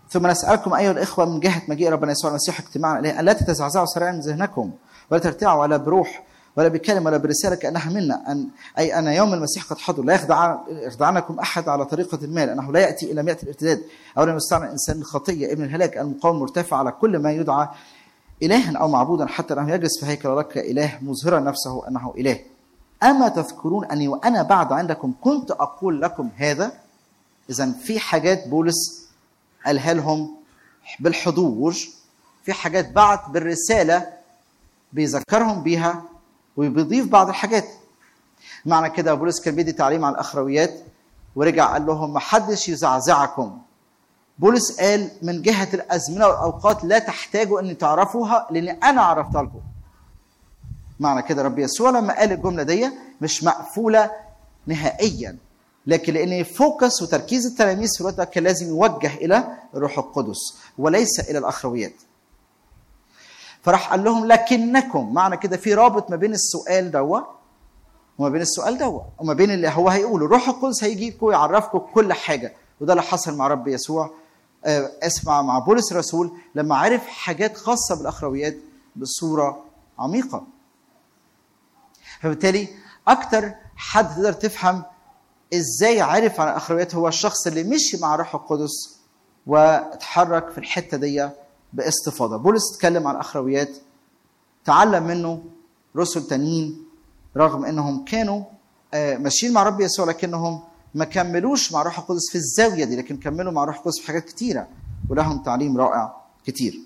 ثم نسألكم أيها الإخوة من جهة مجيء ربنا يسوع المسيح اجتماعنا إليه أن لا تتزعزعوا سريعا من ذهنكم ولا ترتعوا ولا بروح ولا بكلمة ولا برسالة كأنها منا أن أي أن يوم المسيح قد حضر لا يخدع يخدعنكم أحد على طريقة ما لأنه لا يأتي إلى مئة الارتداد أو لم يستعمل الإنسان الخطية ابن الهلاك المقاوم مرتفع على كل ما يدعى إلها أو معبودا حتى أنه يجلس في هيكل الله كإله مظهرا نفسه أنه إله أما تذكرون أني وأنا بعد عندكم كنت أقول لكم هذا إذا في حاجات بولس قالها لهم بالحضور في حاجات بعد بالرسالة بيذكرهم بيها وبيضيف بعض الحاجات معنى كده بولس كان بيدي تعليم عن الأخرويات ورجع قال لهم ما حدش يزعزعكم بولس قال من جهة الأزمنة والأوقات لا تحتاجوا أن تعرفوها لأن أنا عرفتها لكم معنى كده رب يسوع لما قال الجملة دي مش مقفولة نهائيا لكن لان فوكس وتركيز التلاميذ في الوقت ده كان لازم يوجه الى الروح القدس وليس الى الاخرويات فراح قال لهم لكنكم معنى كده في رابط ما بين السؤال دوا وما بين السؤال دوا وما بين اللي هو هيقوله الروح القدس هيجي لكم ويعرفكم كل حاجه وده اللي حصل مع رب يسوع اسمع مع بولس الرسول لما عرف حاجات خاصه بالاخرويات بصوره عميقه فبالتالي اكتر حد تقدر تفهم ازاي عرف عن الاخرويات هو الشخص اللي مشي مع الروح القدس واتحرك في الحته دي باستفاضه بولس اتكلم عن الاخرويات تعلم منه رسل تانيين رغم انهم كانوا ماشيين مع رب يسوع لكنهم ما كملوش مع الروح القدس في الزاويه دي لكن كملوا مع الروح القدس في حاجات كتيره ولهم تعليم رائع كتير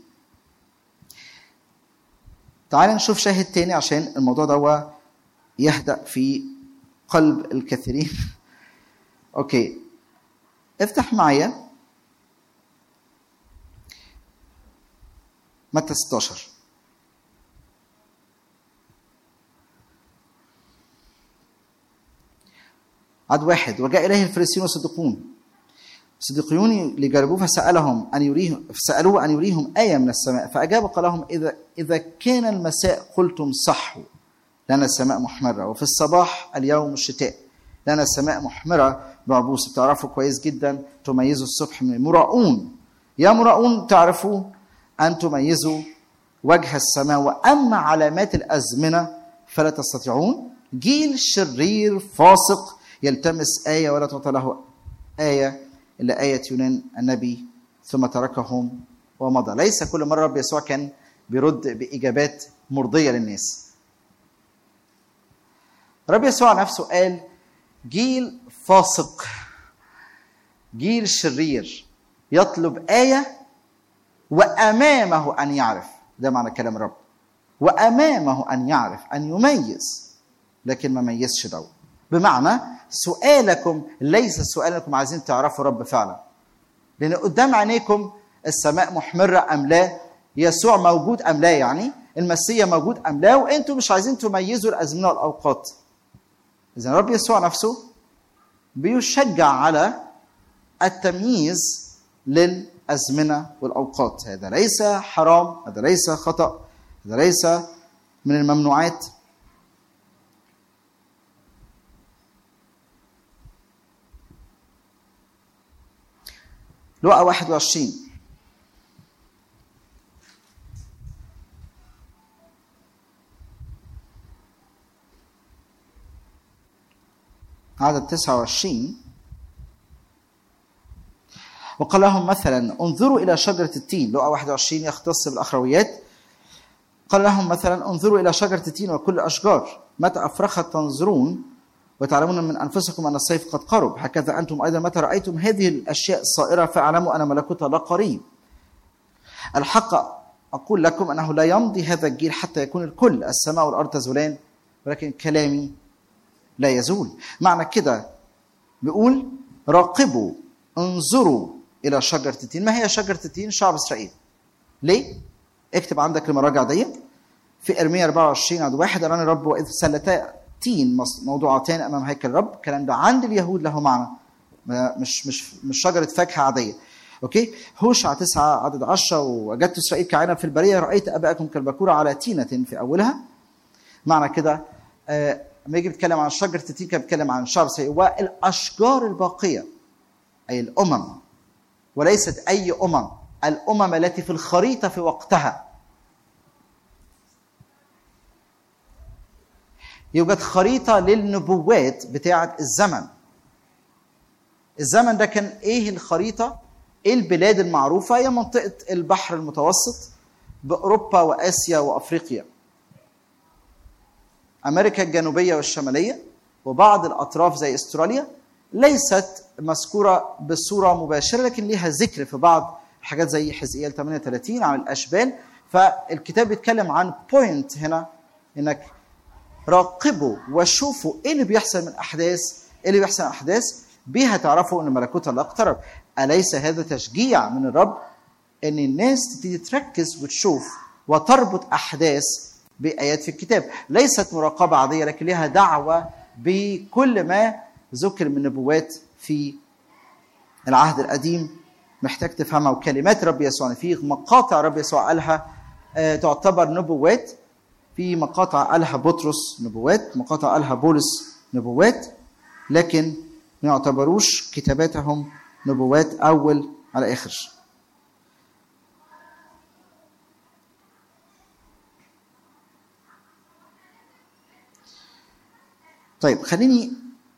تعال نشوف شاهد تاني عشان الموضوع ده يهدأ في قلب الكثيرين اوكي افتح معايا متى 16 عد واحد وجاء اليه الفريسيون والصديقون صديقيون لجربوه فسالهم ان يريهم سالوه ان يريهم ايه من السماء فاجاب قال لهم اذا اذا كان المساء قلتم صحوا لنا السماء محمره وفي الصباح اليوم الشتاء لنا السماء محمره بعبوس بتعرفوا كويس جدا تميزوا الصبح من المراؤون يا مراؤون تعرفوا ان تميزوا وجه السماء واما علامات الازمنه فلا تستطيعون جيل شرير فاسق يلتمس ايه ولا تعطى له ايه الا ايه يونان النبي ثم تركهم ومضى ليس كل مره رب يسوع كان بيرد باجابات مرضيه للناس رب يسوع نفسه قال جيل فاسق جيل شرير يطلب آية وأمامه أن يعرف ده معنى كلام الرب وأمامه أن يعرف أن يميز لكن ما ميزش ده بمعنى سؤالكم ليس سؤالكم عايزين تعرفوا رب فعلا لأن قدام عينيكم السماء محمرة أم لا يسوع موجود أم لا يعني المسيح موجود أم لا وأنتم مش عايزين تميزوا الأزمنة والأوقات إذا رب يسوع نفسه بيشجع على التمييز للأزمنة والأوقات هذا ليس حرام هذا ليس خطأ هذا ليس من الممنوعات لقى 21 عدد 29 وقال لهم مثلا انظروا الى شجره التين لقى 21 يختص بالاخرويات قال لهم مثلا انظروا الى شجره التين وكل الاشجار متى افرخت تنظرون وتعلمون من انفسكم ان الصيف قد قرب هكذا انتم ايضا متى رايتم هذه الاشياء الصائره فاعلموا ان ملكوت الله قريب الحق اقول لكم انه لا يمضي هذا الجيل حتى يكون الكل السماء والارض تزولان ولكن كلامي لا يزول معنى كده بيقول راقبوا انظروا الى شجره التين ما هي شجره التين شعب اسرائيل ليه اكتب عندك المراجع دي في ارميا 24 عدد واحد اراني الرب واذ سلتا تين موضوعتان امام هيكل الرب الكلام ده عند اليهود له معنى مش مش مش شجره فاكهه عاديه اوكي هوشع 9 عدد 10 وجدت اسرائيل كعينا في البريه رايت ابائكم كالبكوره على تينه في اولها معنى كده آه لما يجي بيتكلم عن شجره التين كان بيتكلم عن شعب اسرائيل والاشجار الباقيه اي الامم وليست اي امم الامم التي في الخريطه في وقتها يوجد خريطه للنبوات بتاعه الزمن الزمن ده كان ايه الخريطه ايه البلاد المعروفه هي منطقه البحر المتوسط باوروبا واسيا وافريقيا امريكا الجنوبيه والشماليه وبعض الاطراف زي استراليا ليست مذكوره بصوره مباشره لكن ليها ذكر في بعض حاجات زي حزقيال 38 عن الاشبال فالكتاب بيتكلم عن بوينت هنا انك راقبوا وشوفوا ايه اللي بيحصل من احداث ايه اللي بيحصل من احداث بيها تعرفوا ان ملكوت الله اقترب اليس هذا تشجيع من الرب ان الناس تبتدي تركز وتشوف وتربط احداث بايات في الكتاب ليست مراقبه عاديه لكن لها دعوه بكل ما ذكر من نبوات في العهد القديم محتاج تفهمها وكلمات رب يسوع في مقاطع رب يسوع قالها آه، تعتبر نبوات في مقاطع قالها بطرس نبوات مقاطع قالها بولس نبوات لكن ما يعتبروش كتاباتهم نبوات اول على اخر طيب خليني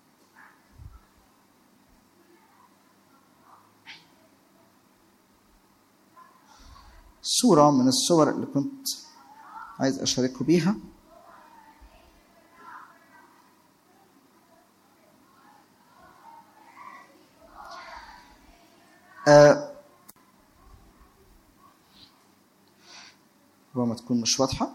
صورة من الصور اللي كنت عايز أشارككم بيها آه، ربما تكون مش واضحة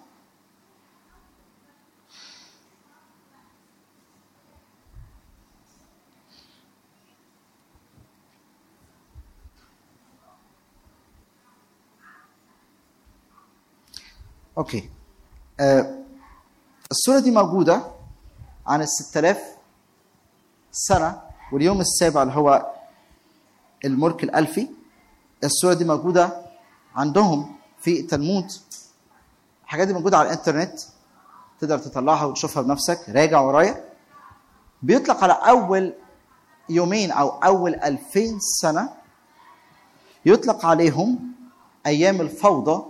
اوكي آه، الصورة دي موجودة عن ال 6000 سنة واليوم السابع اللي هو الملك الألفي الصورة دي موجودة عندهم في التلمود الحاجات دي موجودة على الإنترنت تقدر تطلعها وتشوفها بنفسك راجع ورايا بيطلق على أول يومين أو أول ألفين سنة يطلق عليهم أيام الفوضى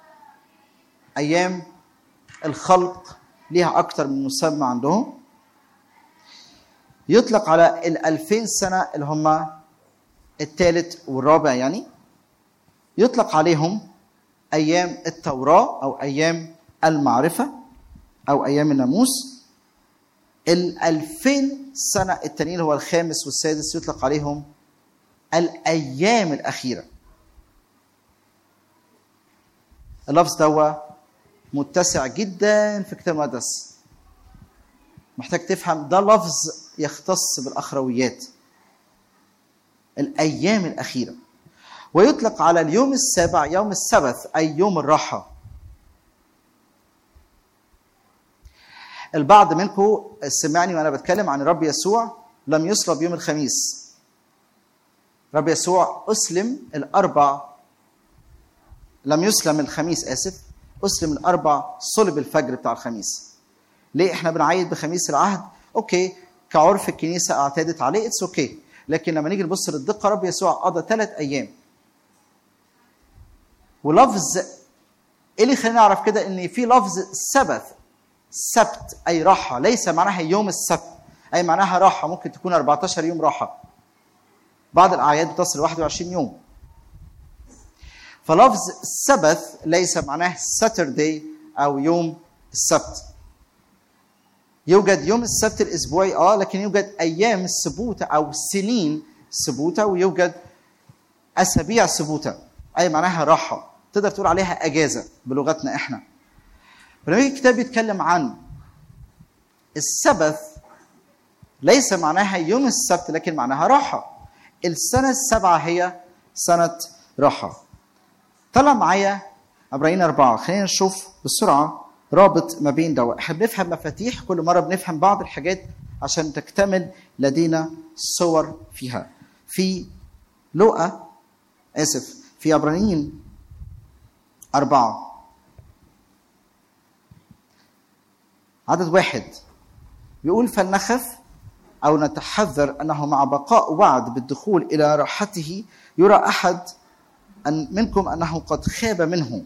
أيام الخلق ليها أكتر من مسمى عندهم يطلق على الألفين سنة اللي هم الثالث والرابع يعني يطلق عليهم أيام التوراة أو أيام المعرفة أو أيام الناموس الألفين سنة التانيين هو الخامس والسادس يطلق عليهم الأيام الأخيرة اللفظ دوا متسع جدا في الكتاب المقدس محتاج تفهم ده لفظ يختص بالأخرويات الأيام الأخيرة ويطلق على اليوم السابع يوم السبت أي يوم الراحة البعض منكم سمعني وأنا بتكلم عن الرب يسوع لم يصلب يوم الخميس رب يسوع أسلم الأربع لم يسلم الخميس آسف أسلم الأربع صلب الفجر بتاع الخميس ليه احنا بنعيد بخميس العهد اوكي كعرف الكنيسه اعتادت عليه اتس اوكي okay. لكن لما نيجي نبص للدقه رب يسوع قضى ثلاث ايام ولفظ ايه اللي خلينا نعرف كده ان في لفظ سبت سبت اي راحه ليس معناها يوم السبت اي معناها راحه ممكن تكون 14 يوم راحه بعض الاعياد بتصل 21 يوم فلفظ سبت ليس معناه ساتردي او يوم السبت يوجد يوم السبت الاسبوعي اه لكن يوجد ايام السبوته او سنين سبوته ويوجد اسابيع سبوته اي معناها راحه تقدر تقول عليها اجازه بلغتنا احنا فلما يجي الكتاب يتكلم عن السبت ليس معناها يوم السبت لكن معناها راحه السنه السابعه هي سنه راحه طلع معايا عبرين أربعة خلينا نشوف بسرعة رابط ما بين ده احنا بنفهم مفاتيح كل مرة بنفهم بعض الحاجات عشان تكتمل لدينا صور فيها في لقا آسف في عبرانيين أربعة عدد واحد بيقول فلنخف او نتحذر انه مع بقاء وعد بالدخول الى راحته يرى احد أن منكم انه قد خاب منه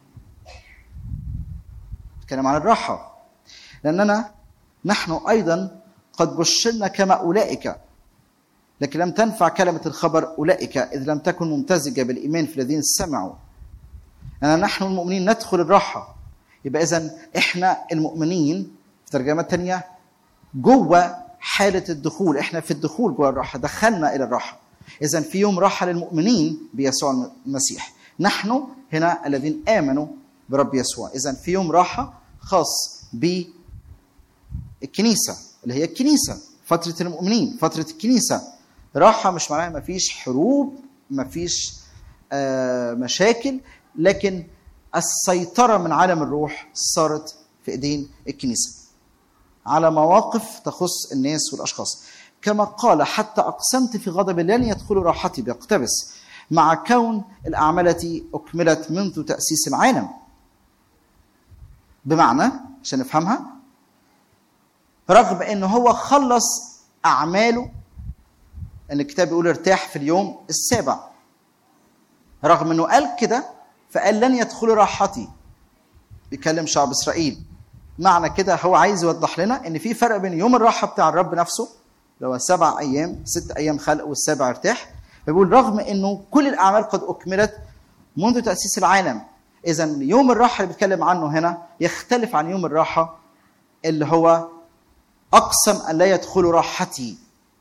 نتكلم عن الراحه لاننا نحن ايضا قد بشرنا كما اولئك لكن لم تنفع كلمه الخبر اولئك اذ لم تكن ممتزجه بالايمان في الذين سمعوا لأن نحن المؤمنين ندخل الراحه يبقى اذا احنا المؤمنين في ترجمه تانية جوه حاله الدخول احنا في الدخول جوه الراحه دخلنا الى الراحه اذا في يوم راحه للمؤمنين بيسوع المسيح نحن هنا الذين امنوا برب يسوع اذا في يوم راحه خاص بالكنيسه اللي هي الكنيسه فتره المؤمنين فتره الكنيسه راحه مش معناها ما فيش حروب ما فيش آه مشاكل لكن السيطره من عالم الروح صارت في ايدين الكنيسه على مواقف تخص الناس والاشخاص كما قال حتى اقسمت في غضب لن يدخلوا راحتي بيقتبس مع كون الاعمال التي اكملت منذ تاسيس العالم بمعنى عشان نفهمها رغم ان هو خلص اعماله ان الكتاب بيقول ارتاح في اليوم السابع رغم انه قال كده فقال لن يدخلوا راحتي بيكلم شعب اسرائيل معنى كده هو عايز يوضح لنا ان في فرق بين يوم الراحه بتاع الرب نفسه اللي هو سبع ايام ست ايام خلق والسابع ارتاح فبيقول رغم انه كل الاعمال قد اكملت منذ تاسيس العالم اذا يوم الراحه اللي بيتكلم عنه هنا يختلف عن يوم الراحه اللي هو اقسم ان لا يدخلوا راحتي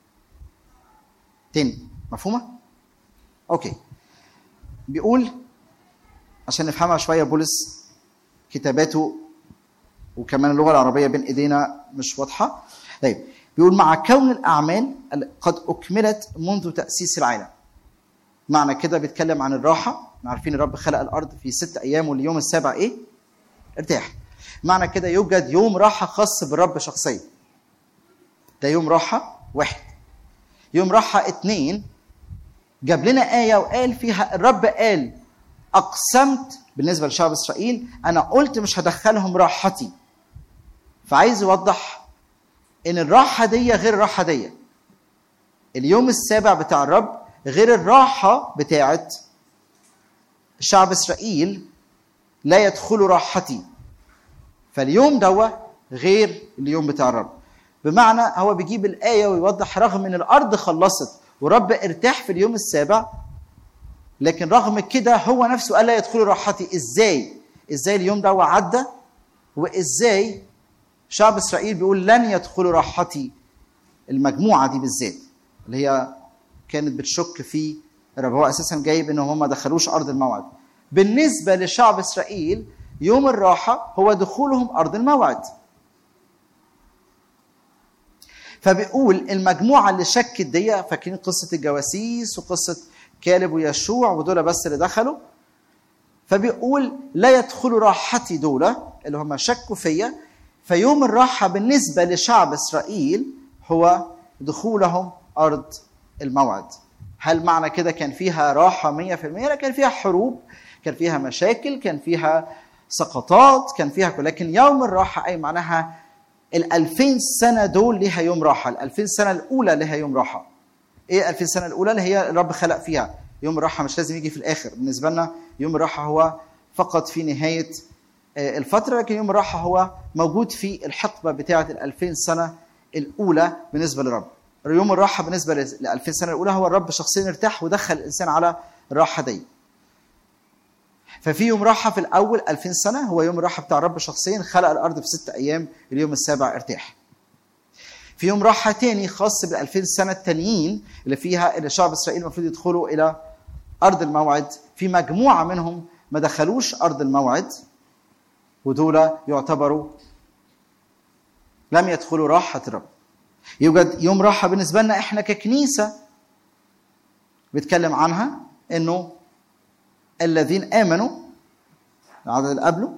تاني مفهومه اوكي بيقول عشان نفهمها شويه بولس كتاباته وكمان اللغه العربيه بين ايدينا مش واضحه طيب بيقول مع كون الاعمال قد اكملت منذ تاسيس العالم معنى كده بيتكلم عن الراحه عارفين الرب خلق الارض في ست ايام واليوم السابع ايه ارتاح معنى كده يوجد يوم راحه خاص بالرب شخصيا ده يوم راحه واحد يوم راحه اتنين جاب لنا ايه وقال فيها الرب قال اقسمت بالنسبه لشعب اسرائيل انا قلت مش هدخلهم راحتي فعايز يوضح ان الراحه دي غير الراحه دي اليوم السابع بتاع الرب غير الراحه بتاعت شعب اسرائيل لا يدخلوا راحتي فاليوم دوا غير اليوم بتاع الرب بمعنى هو بيجيب الايه ويوضح رغم ان الارض خلصت ورب ارتاح في اليوم السابع لكن رغم كده هو نفسه قال لا يدخلوا راحتي ازاي ازاي اليوم ده عدى وازاي شعب اسرائيل بيقول لن يدخلوا راحتي المجموعه دي بالذات اللي هي كانت بتشك في الرب هو اساسا جايب ان هم ما دخلوش ارض الموعد بالنسبه لشعب اسرائيل يوم الراحه هو دخولهم ارض الموعد فبيقول المجموعه اللي شكت دي فاكرين قصه الجواسيس وقصه كالب ويشوع ودول بس اللي دخلوا فبيقول لا يدخلوا راحتي دول اللي هم شكوا فيا فيوم الراحة بالنسبة لشعب إسرائيل هو دخولهم أرض الموعد هل معنى كده كان فيها راحة مية في المية لا كان فيها حروب كان فيها مشاكل كان فيها سقطات كان فيها لكن يوم الراحة أي معناها الألفين سنة دول لها يوم راحة الألفين سنة الأولى لها يوم راحة ايه 2000 سنه الاولى اللي هي الرب خلق فيها يوم الراحه مش لازم يجي في الاخر بالنسبه لنا يوم الراحه هو فقط في نهايه الفتره لكن يوم الراحه هو موجود في الحقبه بتاعه ال 2000 سنه الاولى بالنسبه للرب يوم الراحه بالنسبه ل 2000 سنه الاولى هو الرب شخصيا ارتاح ودخل الانسان على الراحه دي ففي يوم راحه في الاول 2000 سنه هو يوم الراحه بتاع الرب شخصيا خلق الارض في ست ايام اليوم السابع ارتاح في يوم راحه تاني خاص بال 2000 سنه التانيين اللي فيها اللي شعب اسرائيل المفروض يدخلوا الى ارض الموعد في مجموعه منهم ما دخلوش ارض الموعد ودول يعتبروا لم يدخلوا راحه الرب يوجد يوم راحه بالنسبه لنا احنا ككنيسه بيتكلم عنها انه الذين امنوا العدد اللي قبله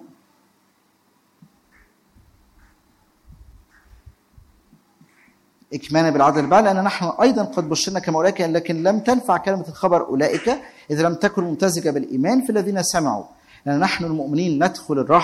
إكمالا بالعدل البعض لأن نحن أيضا قد بشرنا كما أولئك لكن لم تنفع كلمة الخبر أولئك إذا لم تكن ممتزجة بالإيمان في الذين سمعوا لأن نحن المؤمنين ندخل الراحة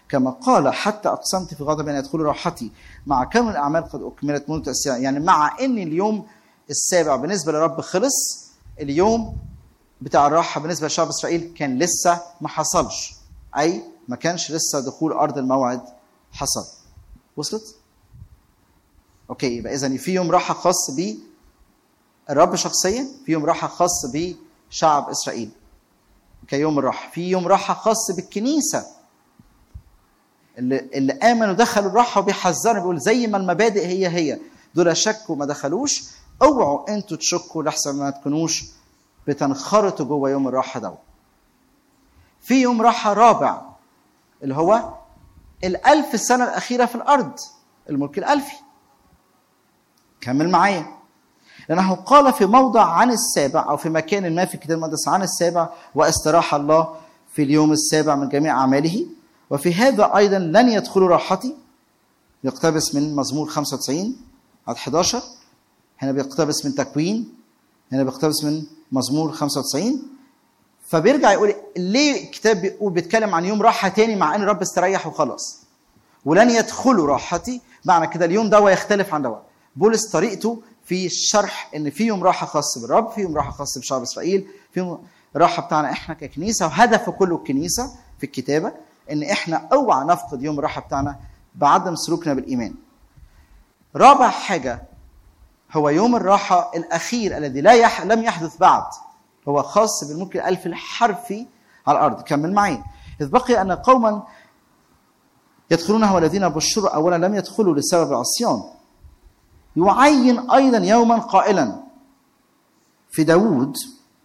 كما قال حتى اقسمت في غضب ان يدخل راحتي مع كون الاعمال قد اكملت منذ تاسيسها يعني مع ان اليوم السابع بالنسبه للرب خلص اليوم بتاع الراحه بالنسبه لشعب اسرائيل كان لسه ما حصلش اي ما كانش لسه دخول ارض الموعد حصل وصلت اوكي يبقى اذا في يوم راحه خاص ب الرب شخصيا في يوم راحه خاص بشعب اسرائيل كيوم الراحه في يوم راحه خاص بالكنيسه اللي, اللي امنوا دخلوا الراحه وبيحذروا بيقول زي ما المبادئ هي هي دول شكوا ما دخلوش اوعوا انتوا تشكوا لحسن ما تكونوش بتنخرطوا جوه يوم الراحه ده في يوم راحه رابع اللي هو الألف سنة الأخيرة في الأرض الملك الألفي كمل معايا لأنه قال في موضع عن السابع أو في مكان ما في الكتاب المقدس عن السابع واستراح الله في اليوم السابع من جميع أعماله وفي هذا أيضا لن يدخلوا راحتي يقتبس من مزمور 95 عدد 11 هنا بيقتبس من تكوين هنا بيقتبس من مزمور 95 فبيرجع يقول ليه الكتاب بيقول بيتكلم عن يوم راحه تاني مع ان الرب استريح وخلص ولن يدخلوا راحتي معنى كده اليوم ده يختلف عن ده بولس طريقته في الشرح ان في يوم راحه خاص بالرب في يوم راحه خاص بشعب اسرائيل في يوم راحه بتاعنا احنا ككنيسه وهدف كله الكنيسه في الكتابه ان احنا اوعى نفقد يوم الراحه بتاعنا بعدم سلوكنا بالايمان رابع حاجه هو يوم الراحه الاخير الذي لا يح... لم يحدث بعد هو خاص بالملك الألف الحرفي على الأرض كمل معي إذ بقي أن قوما يدخلونها والذين بشروا أولا لم يدخلوا لسبب عصيان يعين أيضا يوما قائلا في داود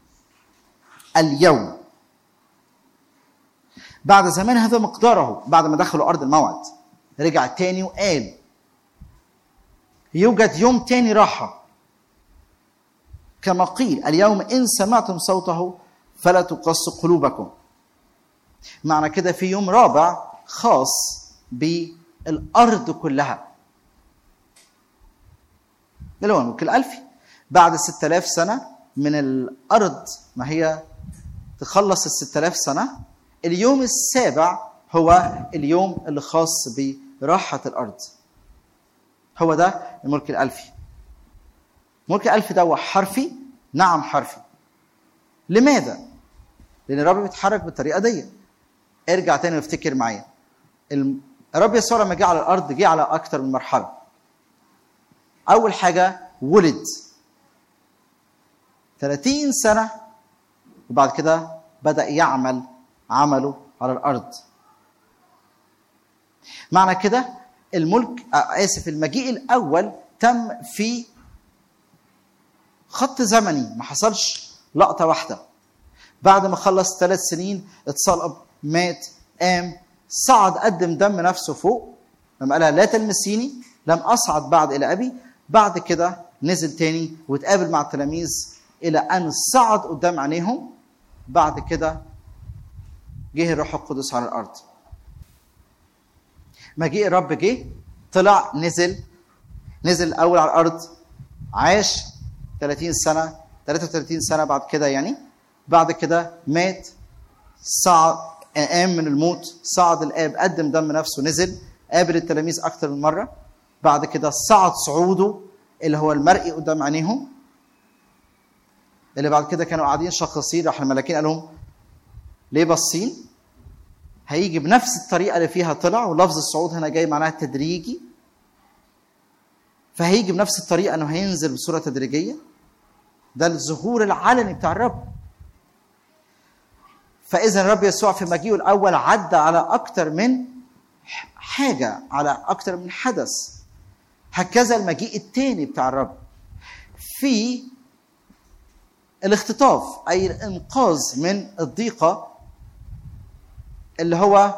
اليوم بعد زمان هذا مقداره بعد ما دخلوا أرض الموعد رجع تاني وقال يوجد يوم تاني راحه كما قيل اليوم إن سمعتم صوته فلا تقص قلوبكم معنى كده في يوم رابع خاص بالأرض كلها اللي هو الملك الألفي بعد 6000 سنة من الأرض ما هي تخلص ال 6000 سنة اليوم السابع هو اليوم اللي خاص براحة الأرض هو ده الملك الألفي ملك ألف ده حرفي نعم حرفي لماذا لأن الرب بيتحرك بالطريقة دي ارجع تاني وافتكر معايا الرب يسوع لما جه على الأرض جه على أكتر من مرحلة أول حاجة ولد 30 سنة وبعد كده بدأ يعمل عمله على الأرض معنى كده الملك آسف المجيء الأول تم في خط زمني ما حصلش لقطة واحدة بعد ما خلص ثلاث سنين اتصلب مات قام صعد قدم دم نفسه فوق لما قالها لا تلمسيني لم أصعد بعد إلى أبي بعد كده نزل تاني واتقابل مع التلاميذ إلى أن صعد قدام عينيهم بعد كده جه الروح القدس على الأرض مجيء الرب جه طلع نزل نزل الأول على الأرض عاش 30 سنة 33 سنة بعد كده يعني بعد كده مات صعد قام من الموت صعد الآب قدم دم نفسه نزل قابل التلاميذ أكثر من مرة بعد كده صعد صعوده اللي هو المرئي قدام عينيهم اللي بعد كده كانوا قاعدين شخصين راح الملاكين قال لهم ليه باصين؟ هيجي بنفس الطريقة اللي فيها طلع ولفظ الصعود هنا جاي معناها تدريجي فهيجي بنفس الطريقة انه هينزل بصورة تدريجية ده الظهور العلني بتاع الرب فاذا الرب يسوع في مجيئه الاول عدى على اكتر من حاجه على اكتر من حدث هكذا المجيء الثاني بتاع الرب في الاختطاف اي الانقاذ من الضيقه اللي هو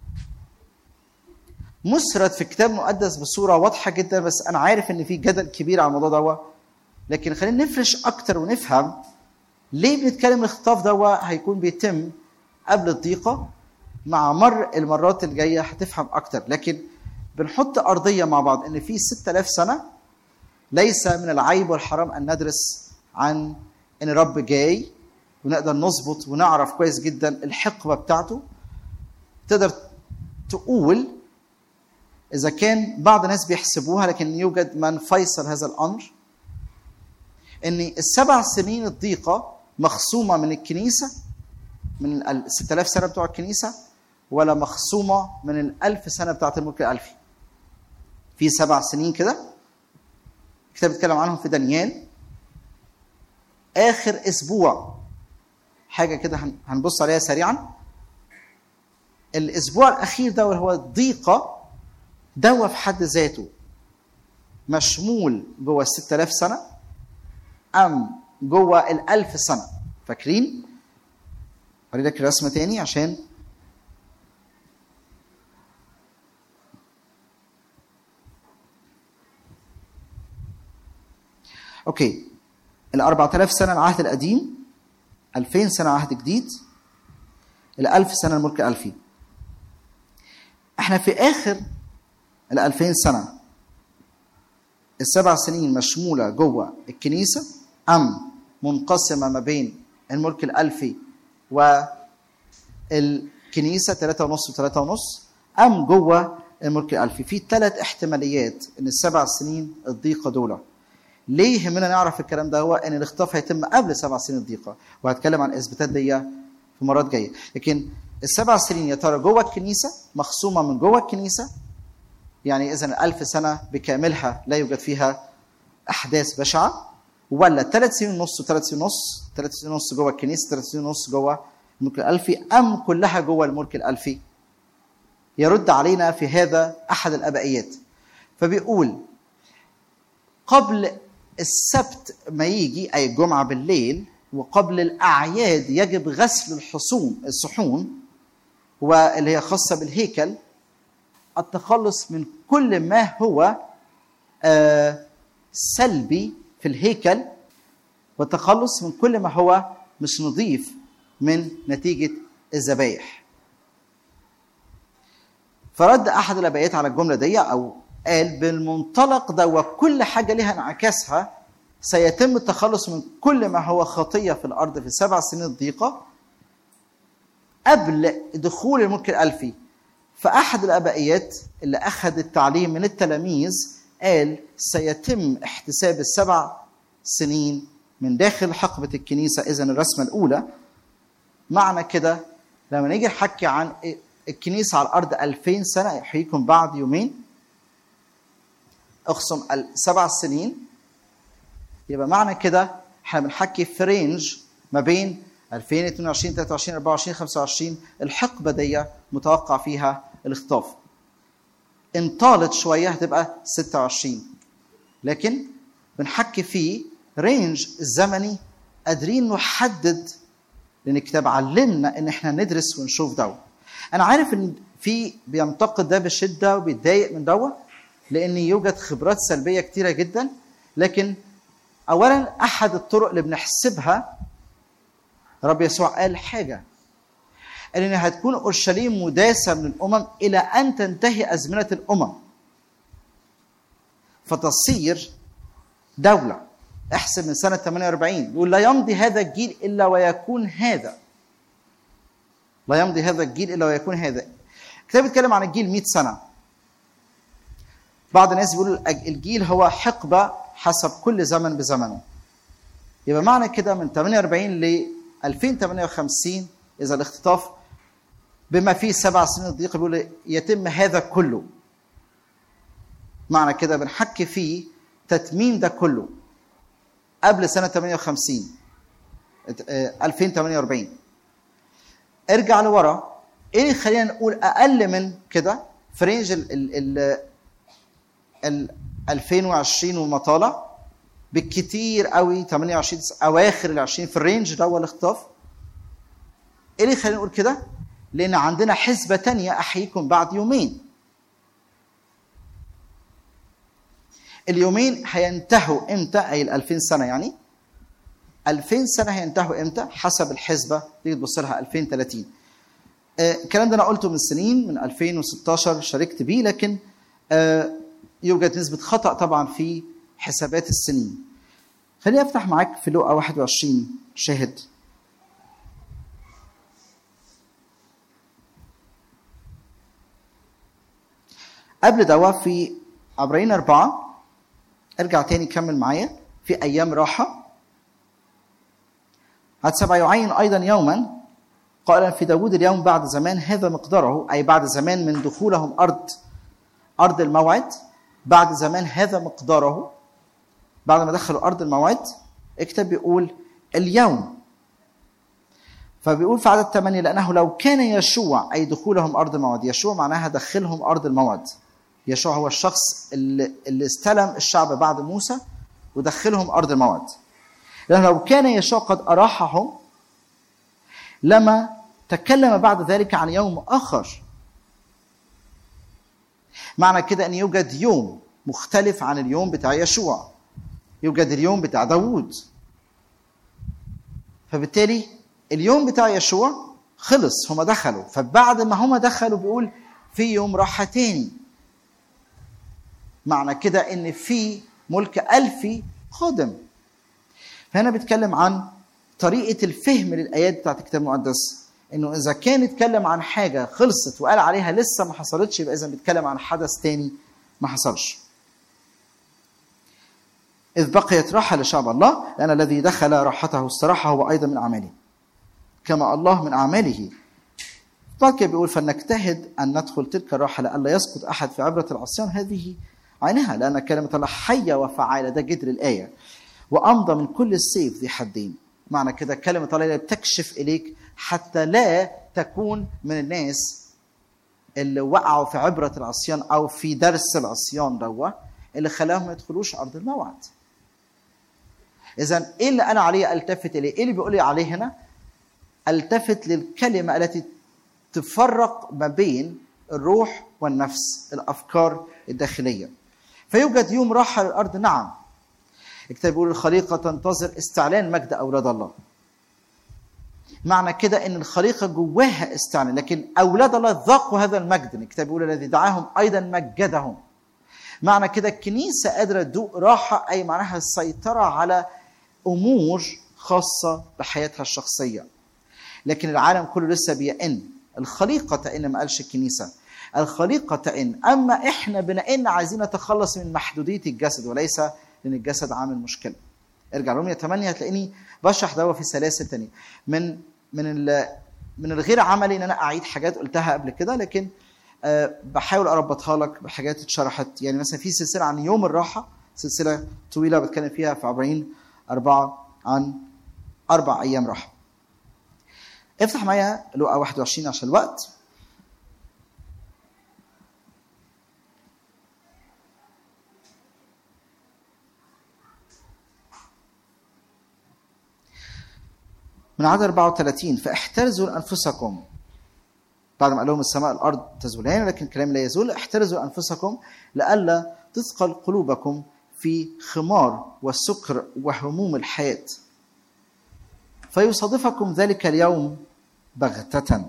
مسرد في الكتاب المقدس بصوره واضحه جدا بس انا عارف ان في جدل كبير على الموضوع ده لكن خلينا نفرش اكتر ونفهم ليه بنتكلم الاختطاف ده هيكون بيتم قبل الضيقه مع مر المرات الجايه هتفهم اكتر لكن بنحط ارضيه مع بعض ان في 6000 سنه ليس من العيب والحرام ان ندرس عن ان الرب جاي ونقدر نظبط ونعرف كويس جدا الحقبه بتاعته تقدر تقول إذا كان بعض الناس بيحسبوها لكن يوجد من فيصل هذا الأمر إن السبع سنين الضيقة مخصومة من الكنيسة من ال 6000 سنة بتوع الكنيسة ولا مخصومة من الألف سنة بتاعت الملك الألفي في سبع سنين كده الكتاب بيتكلم عنهم في دانيال آخر أسبوع حاجة كده هن- هنبص عليها سريعا الأسبوع الأخير ده هو الضيقة دوا في حد ذاته مشمول جوه ال 6000 سنة أم جوه الألف سنة فاكرين؟ أوري لك الرسمة تاني عشان اوكي ال 4000 سنه العهد القديم 2000 سنه عهد جديد ال 1000 سنه الملك الالفي احنا في اخر ال 2000 سنه السبع سنين مشموله جوه الكنيسه ام منقسمه ما بين الملك الالفي والكنيسه 3 ونص و3 ونص ام جوه الملك الالفي في ثلاث احتماليات ان السبع سنين الضيقه دول ليه يهمنا نعرف الكلام ده هو ان الاختطاف هيتم قبل سبع سنين الضيقه وهتكلم عن الاثباتات دي في مرات جايه لكن السبع سنين يا ترى جوه الكنيسه مخصومه من جوه الكنيسه يعني اذا الألف سنه بكاملها لا يوجد فيها احداث بشعه ولا ثلاث سنين ونص وثلاث سنين ونص ثلاث سنين ونص جوه الكنيسه ثلاث سنين ونص جوه الملك الالفي ام كلها جوه الملك الالفي يرد علينا في هذا احد الابائيات فبيقول قبل السبت ما يجي اي الجمعه بالليل وقبل الاعياد يجب غسل الحصون الصحون واللي هي خاصه بالهيكل التخلص من كل ما هو آه، سلبي في الهيكل والتخلص من كل ما هو مش نظيف من نتيجه الذبائح فرد احد الابائيات على الجمله دي او قال بالمنطلق ده وكل حاجه لها انعكاسها سيتم التخلص من كل ما هو خطيه في الارض في سبع سنين الضيقه قبل دخول الملك الالفي فاحد الابائيات اللي اخذ التعليم من التلاميذ قال سيتم احتساب السبع سنين من داخل حقبه الكنيسه اذا الرسمه الاولى معنى كده لما نيجي نحكي عن الكنيسه على الارض 2000 سنه يحييكم بعد يومين اقسم السبع سنين يبقى معنى كده احنا بنحكي في رينج ما بين 2022 23 24 25 الحقبه دي متوقع فيها الاختطاف ان طالت شويه هتبقى 26 لكن بنحكي في رينج الزمني قادرين نحدد لان الكتاب علمنا ان احنا ندرس ونشوف ده انا عارف ان في بينتقد ده بشده وبيتضايق من دوت لان يوجد خبرات سلبيه كتيره جدا لكن اولا احد الطرق اللي بنحسبها رب يسوع قال حاجه قال ان هتكون اورشليم مداسه من الامم الى ان تنتهي ازمنه الامم فتصير دوله احسب من سنه 48 يقول لا يمضي هذا الجيل الا ويكون هذا لا يمضي هذا الجيل الا ويكون هذا الكتاب بيتكلم عن الجيل 100 سنه بعض الناس بيقولوا الجيل هو حقبه حسب كل زمن بزمنه يبقى معنى كده من 48 ل 2058 اذا الاختطاف بما فيه سبع سنين الضيق بيقول يتم هذا كله معنى كده بنحكي فيه تتميم ده كله قبل سنه 58 2048 ارجع لورا ايه اللي خلينا نقول اقل من كده في رينج ال ال ال 2020 وما طالع بالكتير قوي 28 اواخر ال 20 في الرينج ده هو الاختطاف ايه اللي خلينا نقول كده؟ لان عندنا حسبه تانية احييكم بعد يومين اليومين هينتهوا امتى اي ال 2000 سنه يعني 2000 سنه هينتهوا امتى حسب الحسبه تيجي تبص لها 2030 آه الكلام ده انا قلته من سنين من 2016 شاركت بيه لكن آه يوجد نسبه خطا طبعا في حسابات السنين خليني افتح معاك في لقا 21 شاهد قبل دوا في عبرين أربعة ارجع تاني كمل معايا في أيام راحة عد سبع يعين أيضا يوما قائلا في داود اليوم بعد زمان هذا مقداره أي بعد زمان من دخولهم أرض أرض الموعد بعد زمان هذا مقداره بعد ما دخلوا أرض الموعد اكتب بيقول اليوم فبيقول في عدد ثمانية لأنه لو كان يشوع أي دخولهم أرض الموعد يشوع معناها دخلهم أرض الموعد يشوع هو الشخص اللي, اللي استلم الشعب بعد موسى ودخلهم أرض الموعد لأنه لو كان يشوع قد أراحهم لما تكلم بعد ذلك عن يوم آخر معنى كده أن يوجد يوم مختلف عن اليوم بتاع يشوع يوجد اليوم بتاع داوود فبالتالي اليوم بتاع يشوع خلص هما دخلوا فبعد ما هما دخلوا بيقول في يوم راحة تاني معنى كده ان في ملك ألفي قادم فهنا بيتكلم عن طريقة الفهم للآيات بتاعت الكتاب المقدس انه اذا كان يتكلم عن حاجة خلصت وقال عليها لسه ما حصلتش يبقى اذا بيتكلم عن حدث تاني ما حصلش إذ بقيت راحة لشعب الله لأن الذي دخل راحته استراحة هو أيضا من أعماله كما الله من أعماله بعد كده بيقول فلنجتهد أن ندخل تلك الراحة لئلا يسقط أحد في عبرة العصيان هذه عينها لأن كلمة الله حية وفعالة ده جدر الآية وأمضى من كل السيف ذي حدين معنى كده كلمة الله بتكشف إليك حتى لا تكون من الناس اللي وقعوا في عبرة العصيان أو في درس العصيان دوا اللي خلاهم ما يدخلوش أرض الموعد إذا إيه اللي أنا عليه ألتفت إليه؟ إيه اللي بيقول لي عليه هنا؟ التفت للكلمه التي تفرق ما بين الروح والنفس الافكار الداخليه فيوجد يوم راحه للارض نعم الكتاب بيقول الخليقه تنتظر استعلان مجد اولاد الله معنى كده ان الخليقه جواها استعلان لكن اولاد الله ذاقوا هذا المجد الكتاب بيقول الذي دعاهم ايضا مجدهم معنى كده الكنيسه قادره تذوق راحه اي معناها السيطره على امور خاصه بحياتها الشخصيه لكن العالم كله لسه بيئن الخليقة تئن ما قالش الكنيسة الخليقة تئن أما إحنا بنئن عايزين نتخلص من محدودية الجسد وليس لأن الجسد عامل مشكلة ارجع رومية 8 هتلاقيني بشرح ده في سلاسل تانية من من من الغير عملي ان انا اعيد حاجات قلتها قبل كده لكن أه بحاول اربطها لك بحاجات اتشرحت يعني مثلا في سلسله عن يوم الراحه سلسله طويله بتكلم فيها في عبرين أربعة عن أربع أيام راحة افتح معايا لقا 21 عشان الوقت من عدد 34 فاحترزوا لانفسكم بعد ما قال لهم السماء الارض تزولان لكن الكلام لا يزول احترزوا انفسكم لئلا تثقل قلوبكم في خمار والسكر وهموم الحياه فيصادفكم ذلك اليوم بغتة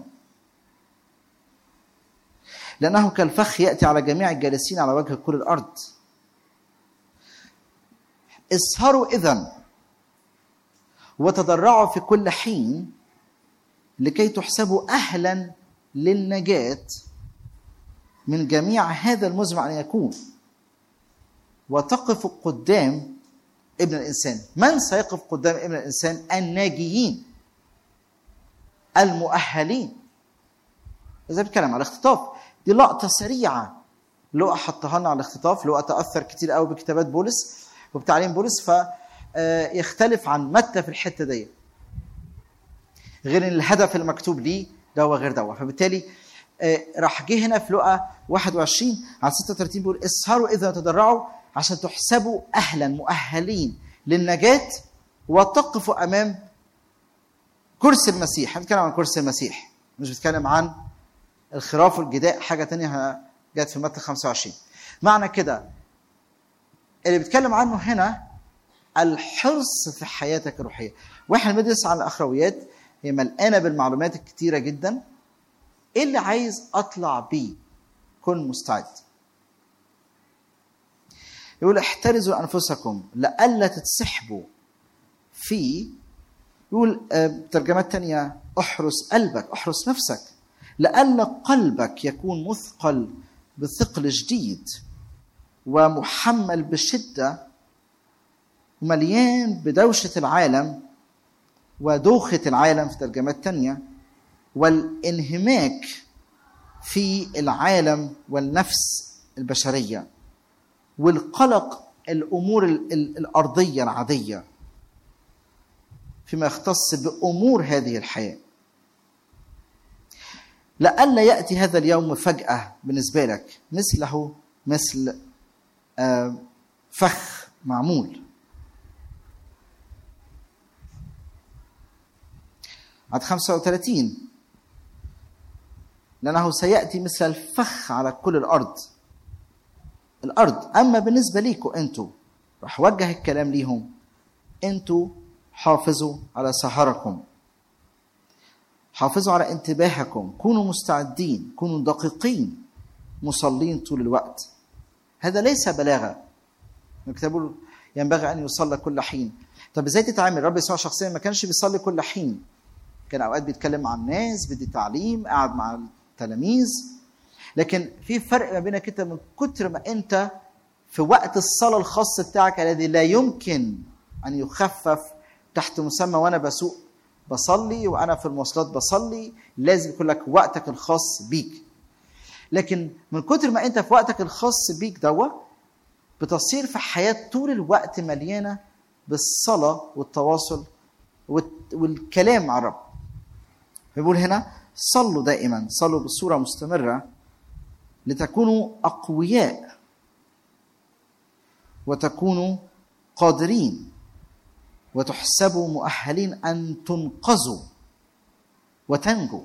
لأنه كالفخ يأتي على جميع الجالسين على وجه كل الأرض اسهروا إذا وتضرعوا في كل حين لكي تحسبوا أهلا للنجاة من جميع هذا المزمع أن يكون وتقف قدام ابن الإنسان من سيقف قدام ابن الإنسان الناجيين المؤهلين إذا بتكلم على الاختطاف دي لقطة سريعة لقى حطها لنا على الاختطاف لقى تأثر كتير قوي بكتابات بولس وبتعليم بولس فيختلف عن متى في الحتة دي غير ان الهدف المكتوب ليه دوا غير دوا فبالتالي راح جه هنا في لقى 21 على 36 بيقول اسهروا اذا تضرعوا عشان تحسبوا اهلا مؤهلين للنجاة وتقفوا امام كرسي المسيح بنتكلم عن كرسي المسيح مش بتكلم عن الخراف والجداء حاجه تانية جت في متى 25 معنى كده اللي بيتكلم عنه هنا الحرص في حياتك الروحيه واحنا بندرس عن الاخرويات هي ملقانه بالمعلومات الكتيره جدا ايه اللي عايز اطلع بيه كن مستعد يقول احترزوا انفسكم لئلا تتسحبوا في يقول ترجمات تانية احرس قلبك احرس نفسك لئلا قلبك يكون مثقل بثقل شديد ومحمل بشده ومليان بدوشه العالم ودوخه العالم في ترجمات تانيه والانهماك في العالم والنفس البشريه والقلق الامور ال- ال- الارضيه العاديه فيما يختص بامور هذه الحياه لئلا ياتي هذا اليوم فجاه بالنسبه لك مثله مثل آه، فخ معمول عدد 35 لأنه سيأتي مثل الفخ على كل الأرض الأرض أما بالنسبة ليكم أنتوا راح وجه الكلام ليهم أنتوا حافظوا على سهركم حافظوا على انتباهكم كونوا مستعدين كونوا دقيقين مصلين طول الوقت هذا ليس بلاغة الكتاب يقول ينبغي أن يصلى كل حين طب ازاي تتعامل الرب يسوع شخصيا ما كانش بيصلي كل حين كان اوقات بيتكلم مع الناس بيدي تعليم قاعد مع التلاميذ لكن في فرق ما بينك انت من كتر ما انت في وقت الصلاه الخاص بتاعك الذي لا يمكن ان يخفف تحت مسمى وانا بسوق بصلي وانا في المواصلات بصلي لازم يكون لك وقتك الخاص بيك لكن من كتر ما انت في وقتك الخاص بيك دوا بتصير في حياه طول الوقت مليانه بالصلاه والتواصل والت- والكلام مع الرب فيقول هنا صلوا دائما صلوا بصوره مستمره لتكونوا اقوياء وتكونوا قادرين وتحسبوا مؤهلين ان تنقذوا وتنجوا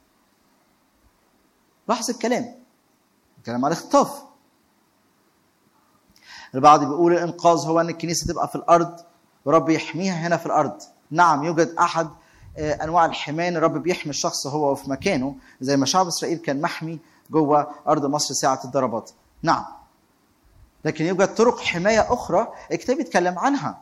لاحظ الكلام الكلام على الاختطاف البعض بيقول الانقاذ هو ان الكنيسه تبقى في الارض ورب يحميها هنا في الارض نعم يوجد احد آه، انواع الحمايه إن الرب بيحمي الشخص هو في مكانه زي ما شعب اسرائيل كان محمي جوه ارض مصر ساعه الضربات نعم لكن يوجد طرق حمايه اخرى الكتاب يتكلم عنها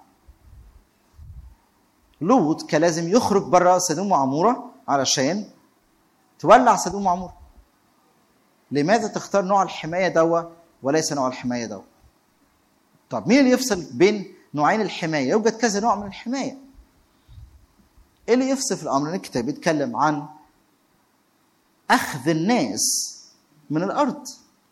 لوط كان لازم يخرج بره سدوم وعموره علشان تولع سدوم وعموره لماذا تختار نوع الحمايه دوا وليس نوع الحمايه دوا طب مين اللي يفصل بين نوعين الحمايه يوجد كذا نوع من الحمايه ايه اللي يفصل في الامر ان الكتاب يتكلم عن اخذ الناس من الارض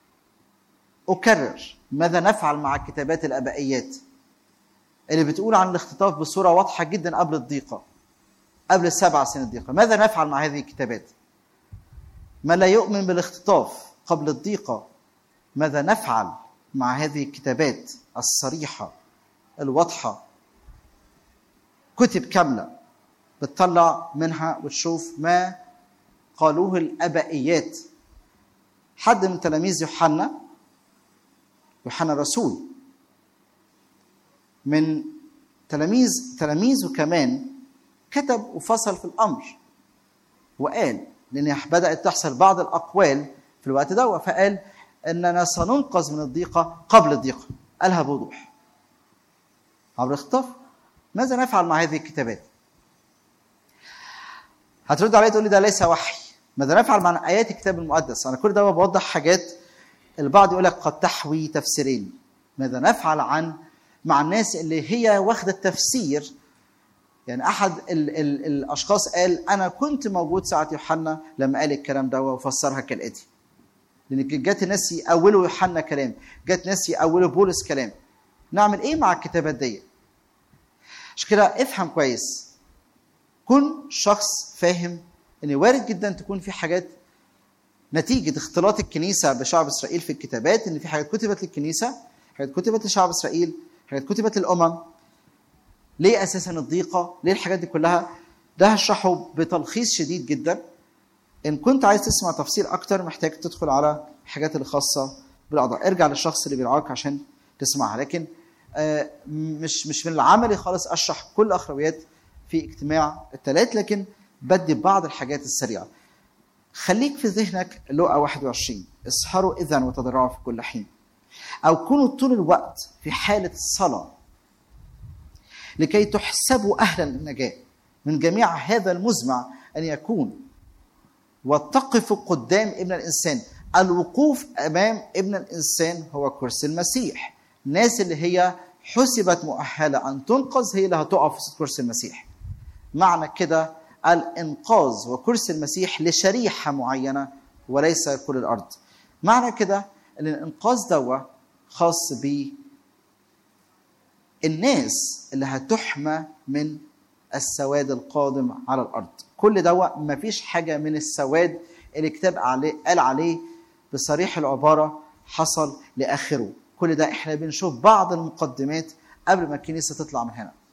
اكرر ماذا نفعل مع كتابات الابائيات اللي بتقول عن الاختطاف بصوره واضحه جدا قبل الضيقه قبل السبع سنين الضيقه ماذا نفعل مع هذه الكتابات من لا يؤمن بالاختطاف قبل الضيقه ماذا نفعل مع هذه الكتابات الصريحه الواضحه كتب كامله بتطلع منها وتشوف ما قالوه الابائيات حد من تلاميذ يوحنا يوحنا الرسول من تلاميذ تلاميذه كمان كتب وفصل في الامر وقال لان بدات تحصل بعض الاقوال في الوقت ده فقال اننا سننقذ من الضيقه قبل الضيقه قالها بوضوح عبر اختطاف ماذا نفعل مع هذه الكتابات هترد عليا تقول لي ده ليس وحي ماذا نفعل مع ايات الكتاب المقدس انا كل ده بوضح حاجات البعض يقول لك قد تحوي تفسيرين ماذا نفعل عن مع الناس اللي هي واخده التفسير يعني احد ال ال الاشخاص قال انا كنت موجود ساعه يوحنا لما قال الكلام ده وفسرها كالاتي لان جت ناس يأولوا يوحنا كلام جت ناس يأولوا بولس كلام نعمل ايه مع الكتابات دي عشان كده افهم كويس كن شخص فاهم ان وارد جدا تكون في حاجات نتيجة اختلاط الكنيسة بشعب إسرائيل في الكتابات إن في حاجات كتبت للكنيسة حاجات كتبت لشعب إسرائيل حاجات كتبت للأمم ليه أساسا الضيقة ليه الحاجات دي كلها ده هشرحه بتلخيص شديد جدا إن كنت عايز تسمع تفصيل أكتر محتاج تدخل على الحاجات الخاصة بالأعضاء ارجع للشخص اللي بيرعاك عشان تسمعها لكن آه، مش مش من العملي خالص أشرح كل الأخرويات في اجتماع الثلاث لكن بدي بعض الحاجات السريعة خليك في ذهنك لقا 21 اسهروا اذا وتضرعوا في كل حين او كونوا طول الوقت في حاله الصلاه لكي تحسبوا اهلا للنجاه من جميع هذا المزمع ان يكون وتقفوا قدام ابن الانسان الوقوف امام ابن الانسان هو كرسي المسيح الناس اللي هي حسبت مؤهله ان تنقذ هي اللي هتقف في كرسي المسيح معنى كده الانقاذ وكرسي المسيح لشريحه معينه وليس كل الارض معنى كده ان الانقاذ دوا خاص ب الناس اللي هتحمى من السواد القادم على الارض كل دوا مفيش حاجه من السواد اللي الكتاب عليه قال عليه بصريح العباره حصل لاخره كل ده احنا بنشوف بعض المقدمات قبل ما الكنيسه تطلع من هنا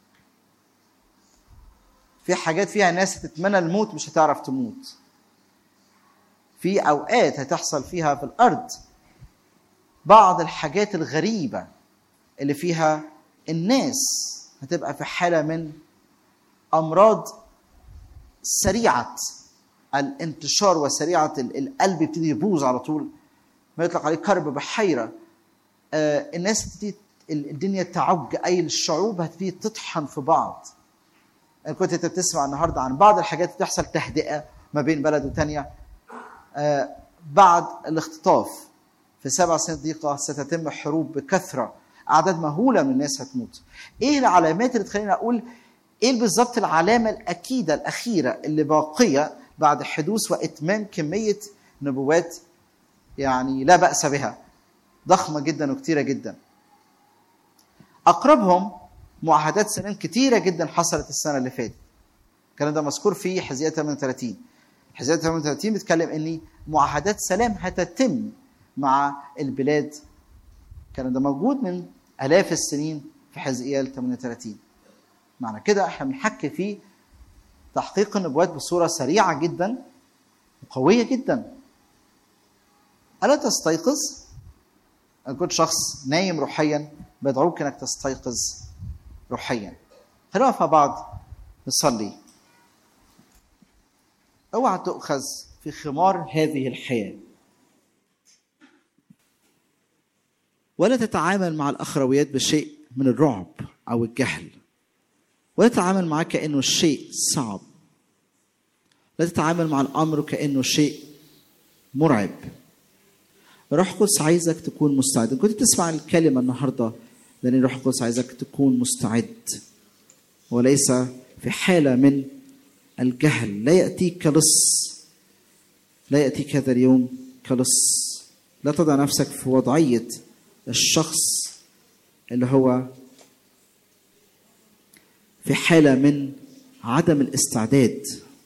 في حاجات فيها ناس تتمنى الموت مش هتعرف تموت في اوقات هتحصل فيها في الارض بعض الحاجات الغريبه اللي فيها الناس هتبقى في حاله من امراض سريعه الانتشار وسريعه القلب يبتدي يبوظ على طول ما يطلق عليه كرب بحيره آه الناس تبتدي الدنيا تعج اي الشعوب هتبتدي تطحن في بعض انا كنت انت بتسمع النهارده عن بعض الحاجات بتحصل تهدئه ما بين بلد وتانية آه بعد الاختطاف في سبع سنين ضيقة ستتم حروب بكثرة أعداد مهولة من الناس هتموت إيه العلامات اللي تخليني أقول إيه بالظبط العلامة الأكيدة الأخيرة اللي باقية بعد حدوث وإتمام كمية نبوات يعني لا بأس بها ضخمة جدا وكتيرة جدا أقربهم معاهدات سلام كتيرة جدا حصلت السنة اللي فاتت الكلام ده مذكور في حزية 38 حزية 38 بتتكلم ان معاهدات سلام هتتم مع البلاد الكلام ده موجود من آلاف السنين في حزقيال 38 معنى كده احنا بنحكي في تحقيق النبوات بصورة سريعة جدا وقوية جدا ألا تستيقظ؟ أنا كنت شخص نايم روحيا بدعوك انك تستيقظ روحيا خلينا مع بعض نصلي اوعى تؤخذ في خمار هذه الحياه ولا تتعامل مع الاخرويات بشيء من الرعب او الجهل ولا تتعامل معاه كانه شيء صعب لا تتعامل مع الامر كانه شيء مرعب روح القدس عايزك تكون مستعد كنت تسمع الكلمه النهارده لان روح القدس عايزك تكون مستعد وليس في حاله من الجهل لا ياتيك كلص لا ياتيك هذا اليوم كلص لا تضع نفسك في وضعيه الشخص اللي هو في حاله من عدم الاستعداد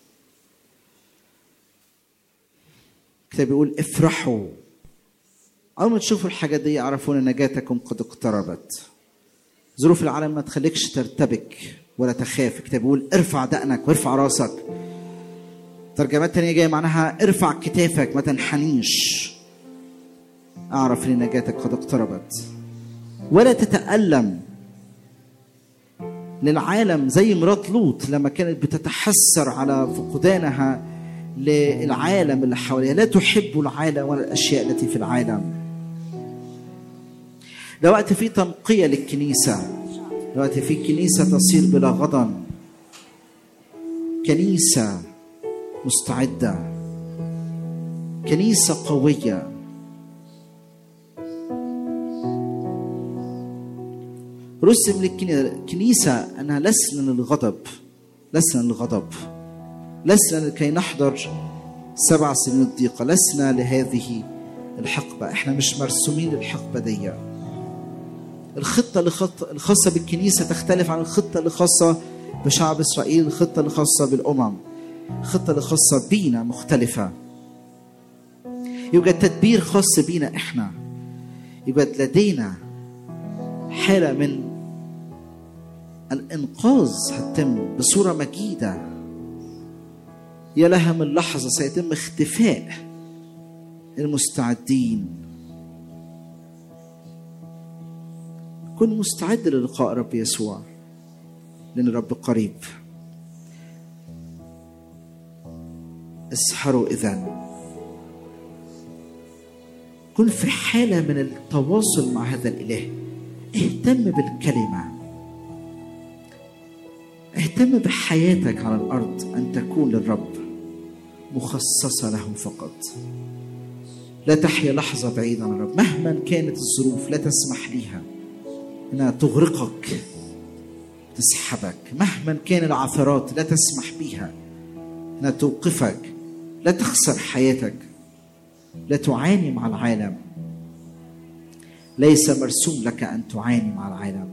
الكتاب بيقول افرحوا أول ما تشوفوا الحاجات دي اعرفوا أن نجاتكم قد اقتربت ظروف العالم ما تخليكش ترتبك ولا تخاف الكتاب بيقول ارفع دقنك وارفع راسك ترجمات تانية جاية معناها ارفع كتافك ما تنحنيش اعرف ان نجاتك قد اقتربت ولا تتألم للعالم زي مرات لوط لما كانت بتتحسر على فقدانها للعالم اللي حواليها لا تحب العالم ولا الاشياء التي في العالم ده وقت فيه تنقية للكنيسة ده وقت فيه كنيسة تصير بلا غضن كنيسة مستعدة كنيسة قوية رسم للكنيسة أنها لسنا للغضب لسنا للغضب لسنا لكي نحضر سبع سنين الضيقة لسنا لهذه الحقبة احنا مش مرسومين للحقبة دي الخطة الخاصة بالكنيسة تختلف عن الخطة الخاصة بشعب إسرائيل الخطة الخاصة بالأمم الخطة الخاصة بينا مختلفة يوجد تدبير خاص بينا احنا يوجد لدينا حالة من الإنقاذ هتتم بصورة مجيدة يا لها من لحظة سيتم اختفاء المستعدين كن مستعد للقاء رب يسوع لأن الرب قريب اسحروا إذا كن في حالة من التواصل مع هذا الإله اهتم بالكلمة اهتم بحياتك على الأرض أن تكون للرب مخصصة له فقط لا تحيا لحظة بعيدا عن الرب مهما كانت الظروف لا تسمح ليها انها تغرقك تسحبك مهما كان العثرات لا تسمح بيها انها توقفك لا تخسر حياتك لا تعاني مع العالم ليس مرسوم لك ان تعاني مع العالم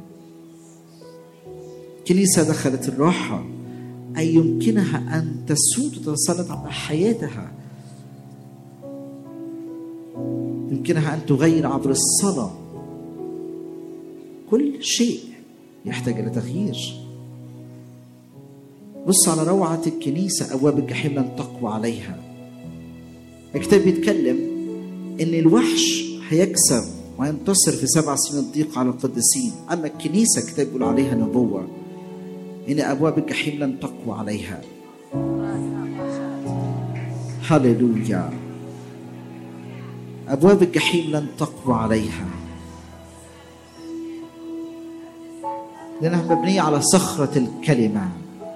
كنيسة دخلت الراحة أي يمكنها أن تسود وتتسلط على حياتها يمكنها أن تغير عبر الصلاة كل شيء يحتاج إلى تغيير بص على روعة الكنيسة أبواب الجحيم لن تقوى عليها الكتاب بيتكلم إن الوحش هيكسب وينتصر في سبع سنين الضيق على القديسين أما الكنيسة الكتاب بيقول عليها نبوة إن أبواب الجحيم لن تقوى عليها هللويا أبواب الجحيم لن تقوى عليها لأنها مبنية على صخرة الكلمة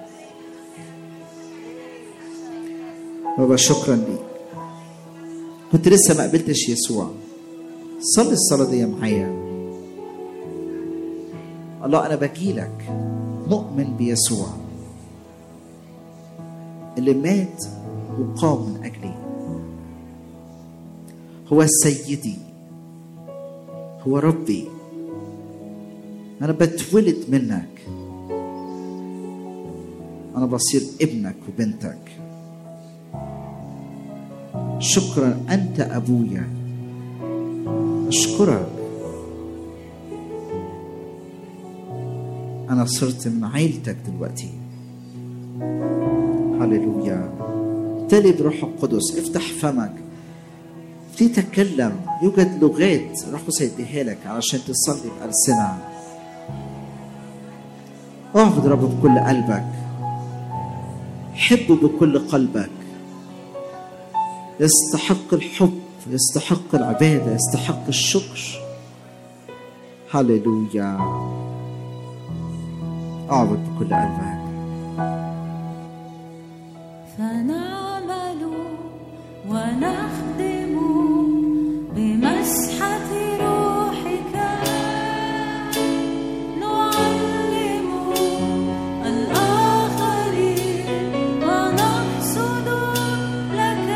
بابا شكرا ليك كنت لسه ما قابلتش يسوع صلي الصلاة دي معايا الله أنا بجيلك مؤمن بيسوع اللي مات وقام من أجلي هو سيدي هو ربي أنا بتولد منك أنا بصير ابنك وبنتك شكرا أنت أبويا أشكرك أنا صرت من عيلتك دلوقتي هللويا تلي بروح القدس افتح فمك ابتدي تتكلم يوجد لغات روح القدس هيديها لك علشان تصلي بألسنة اعبد رب بكل قلبك حبه بكل قلبك يستحق الحب يستحق العبادة يستحق الشكر هللويا اعبد بكل قلبك فنعمل ونخدم بمسحة روحك نعلم الآخرين ونقصد لك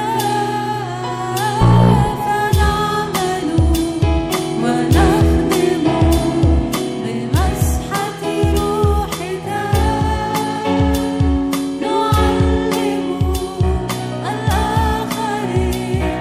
فنعمل ونخدم بمسحة روحك نعلم الآخرين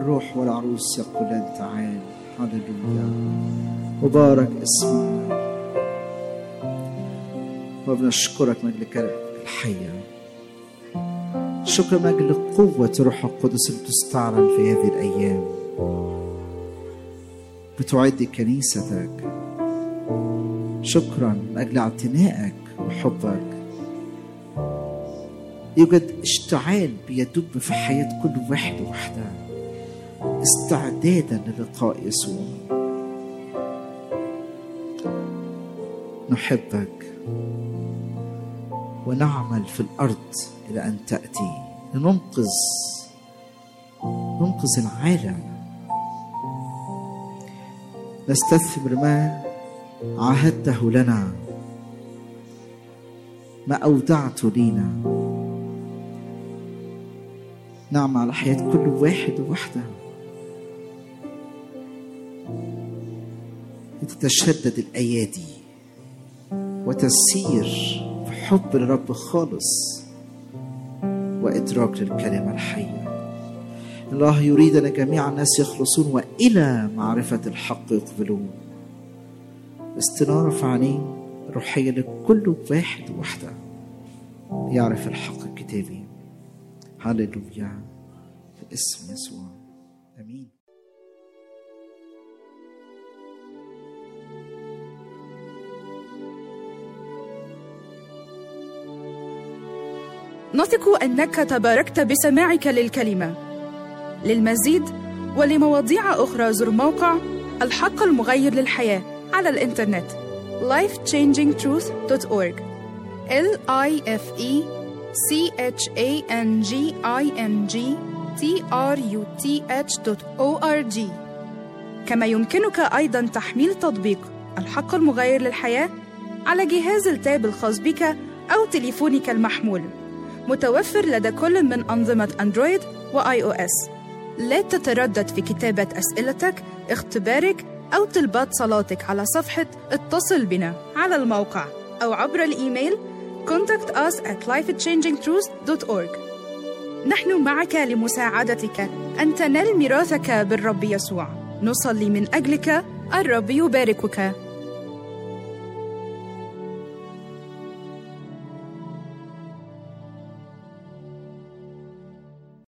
الروح والعروس يقولان تعال هللويا مبارك اسمك وبنشكرك من أجل كلمتك الحية شكرا من أجل قوة روح القدس اللي تستعلن في هذه الأيام بتعد كنيستك شكرا من أجل اعتنائك وحبك يوجد اشتعال بيدب في حياة كل واحد وحدة استعدادا للقاء يسوع نحبك ونعمل في الأرض إلى أن تأتي لننقذ ننقذ العالم نستثمر ما عاهدته لنا ما أودعته لينا نعم على حياة كل واحد وواحدة تتشدد الأيادي وتسير في حب الرب خالص وإدراك للكلمة الحية الله يريد أن جميع الناس يخلصون وإلى معرفة الحق يقبلون استنارة في عينين روحية لكل واحد وواحدة يعرف الحق الكتابي هللويا في اسم يسوع امين نثق انك تباركت بسماعك للكلمه للمزيد ولمواضيع اخرى زر موقع الحق المغير للحياه على الانترنت lifechangingtruth.org l i f e c h a n g i n g t r u t h o r g كما يمكنك ايضا تحميل تطبيق الحق المغير للحياه على جهاز التاب الخاص بك او تليفونك المحمول متوفر لدى كل من أنظمة أندرويد وآي أو إس. لا تتردد في كتابة أسئلتك، اختبارك أو طلبات صلاتك على صفحة اتصل بنا على الموقع أو عبر الإيميل contact us at lifechangingtruth.org نحن معك لمساعدتك أن تنال ميراثك بالرب يسوع نصلي من أجلك الرب يباركك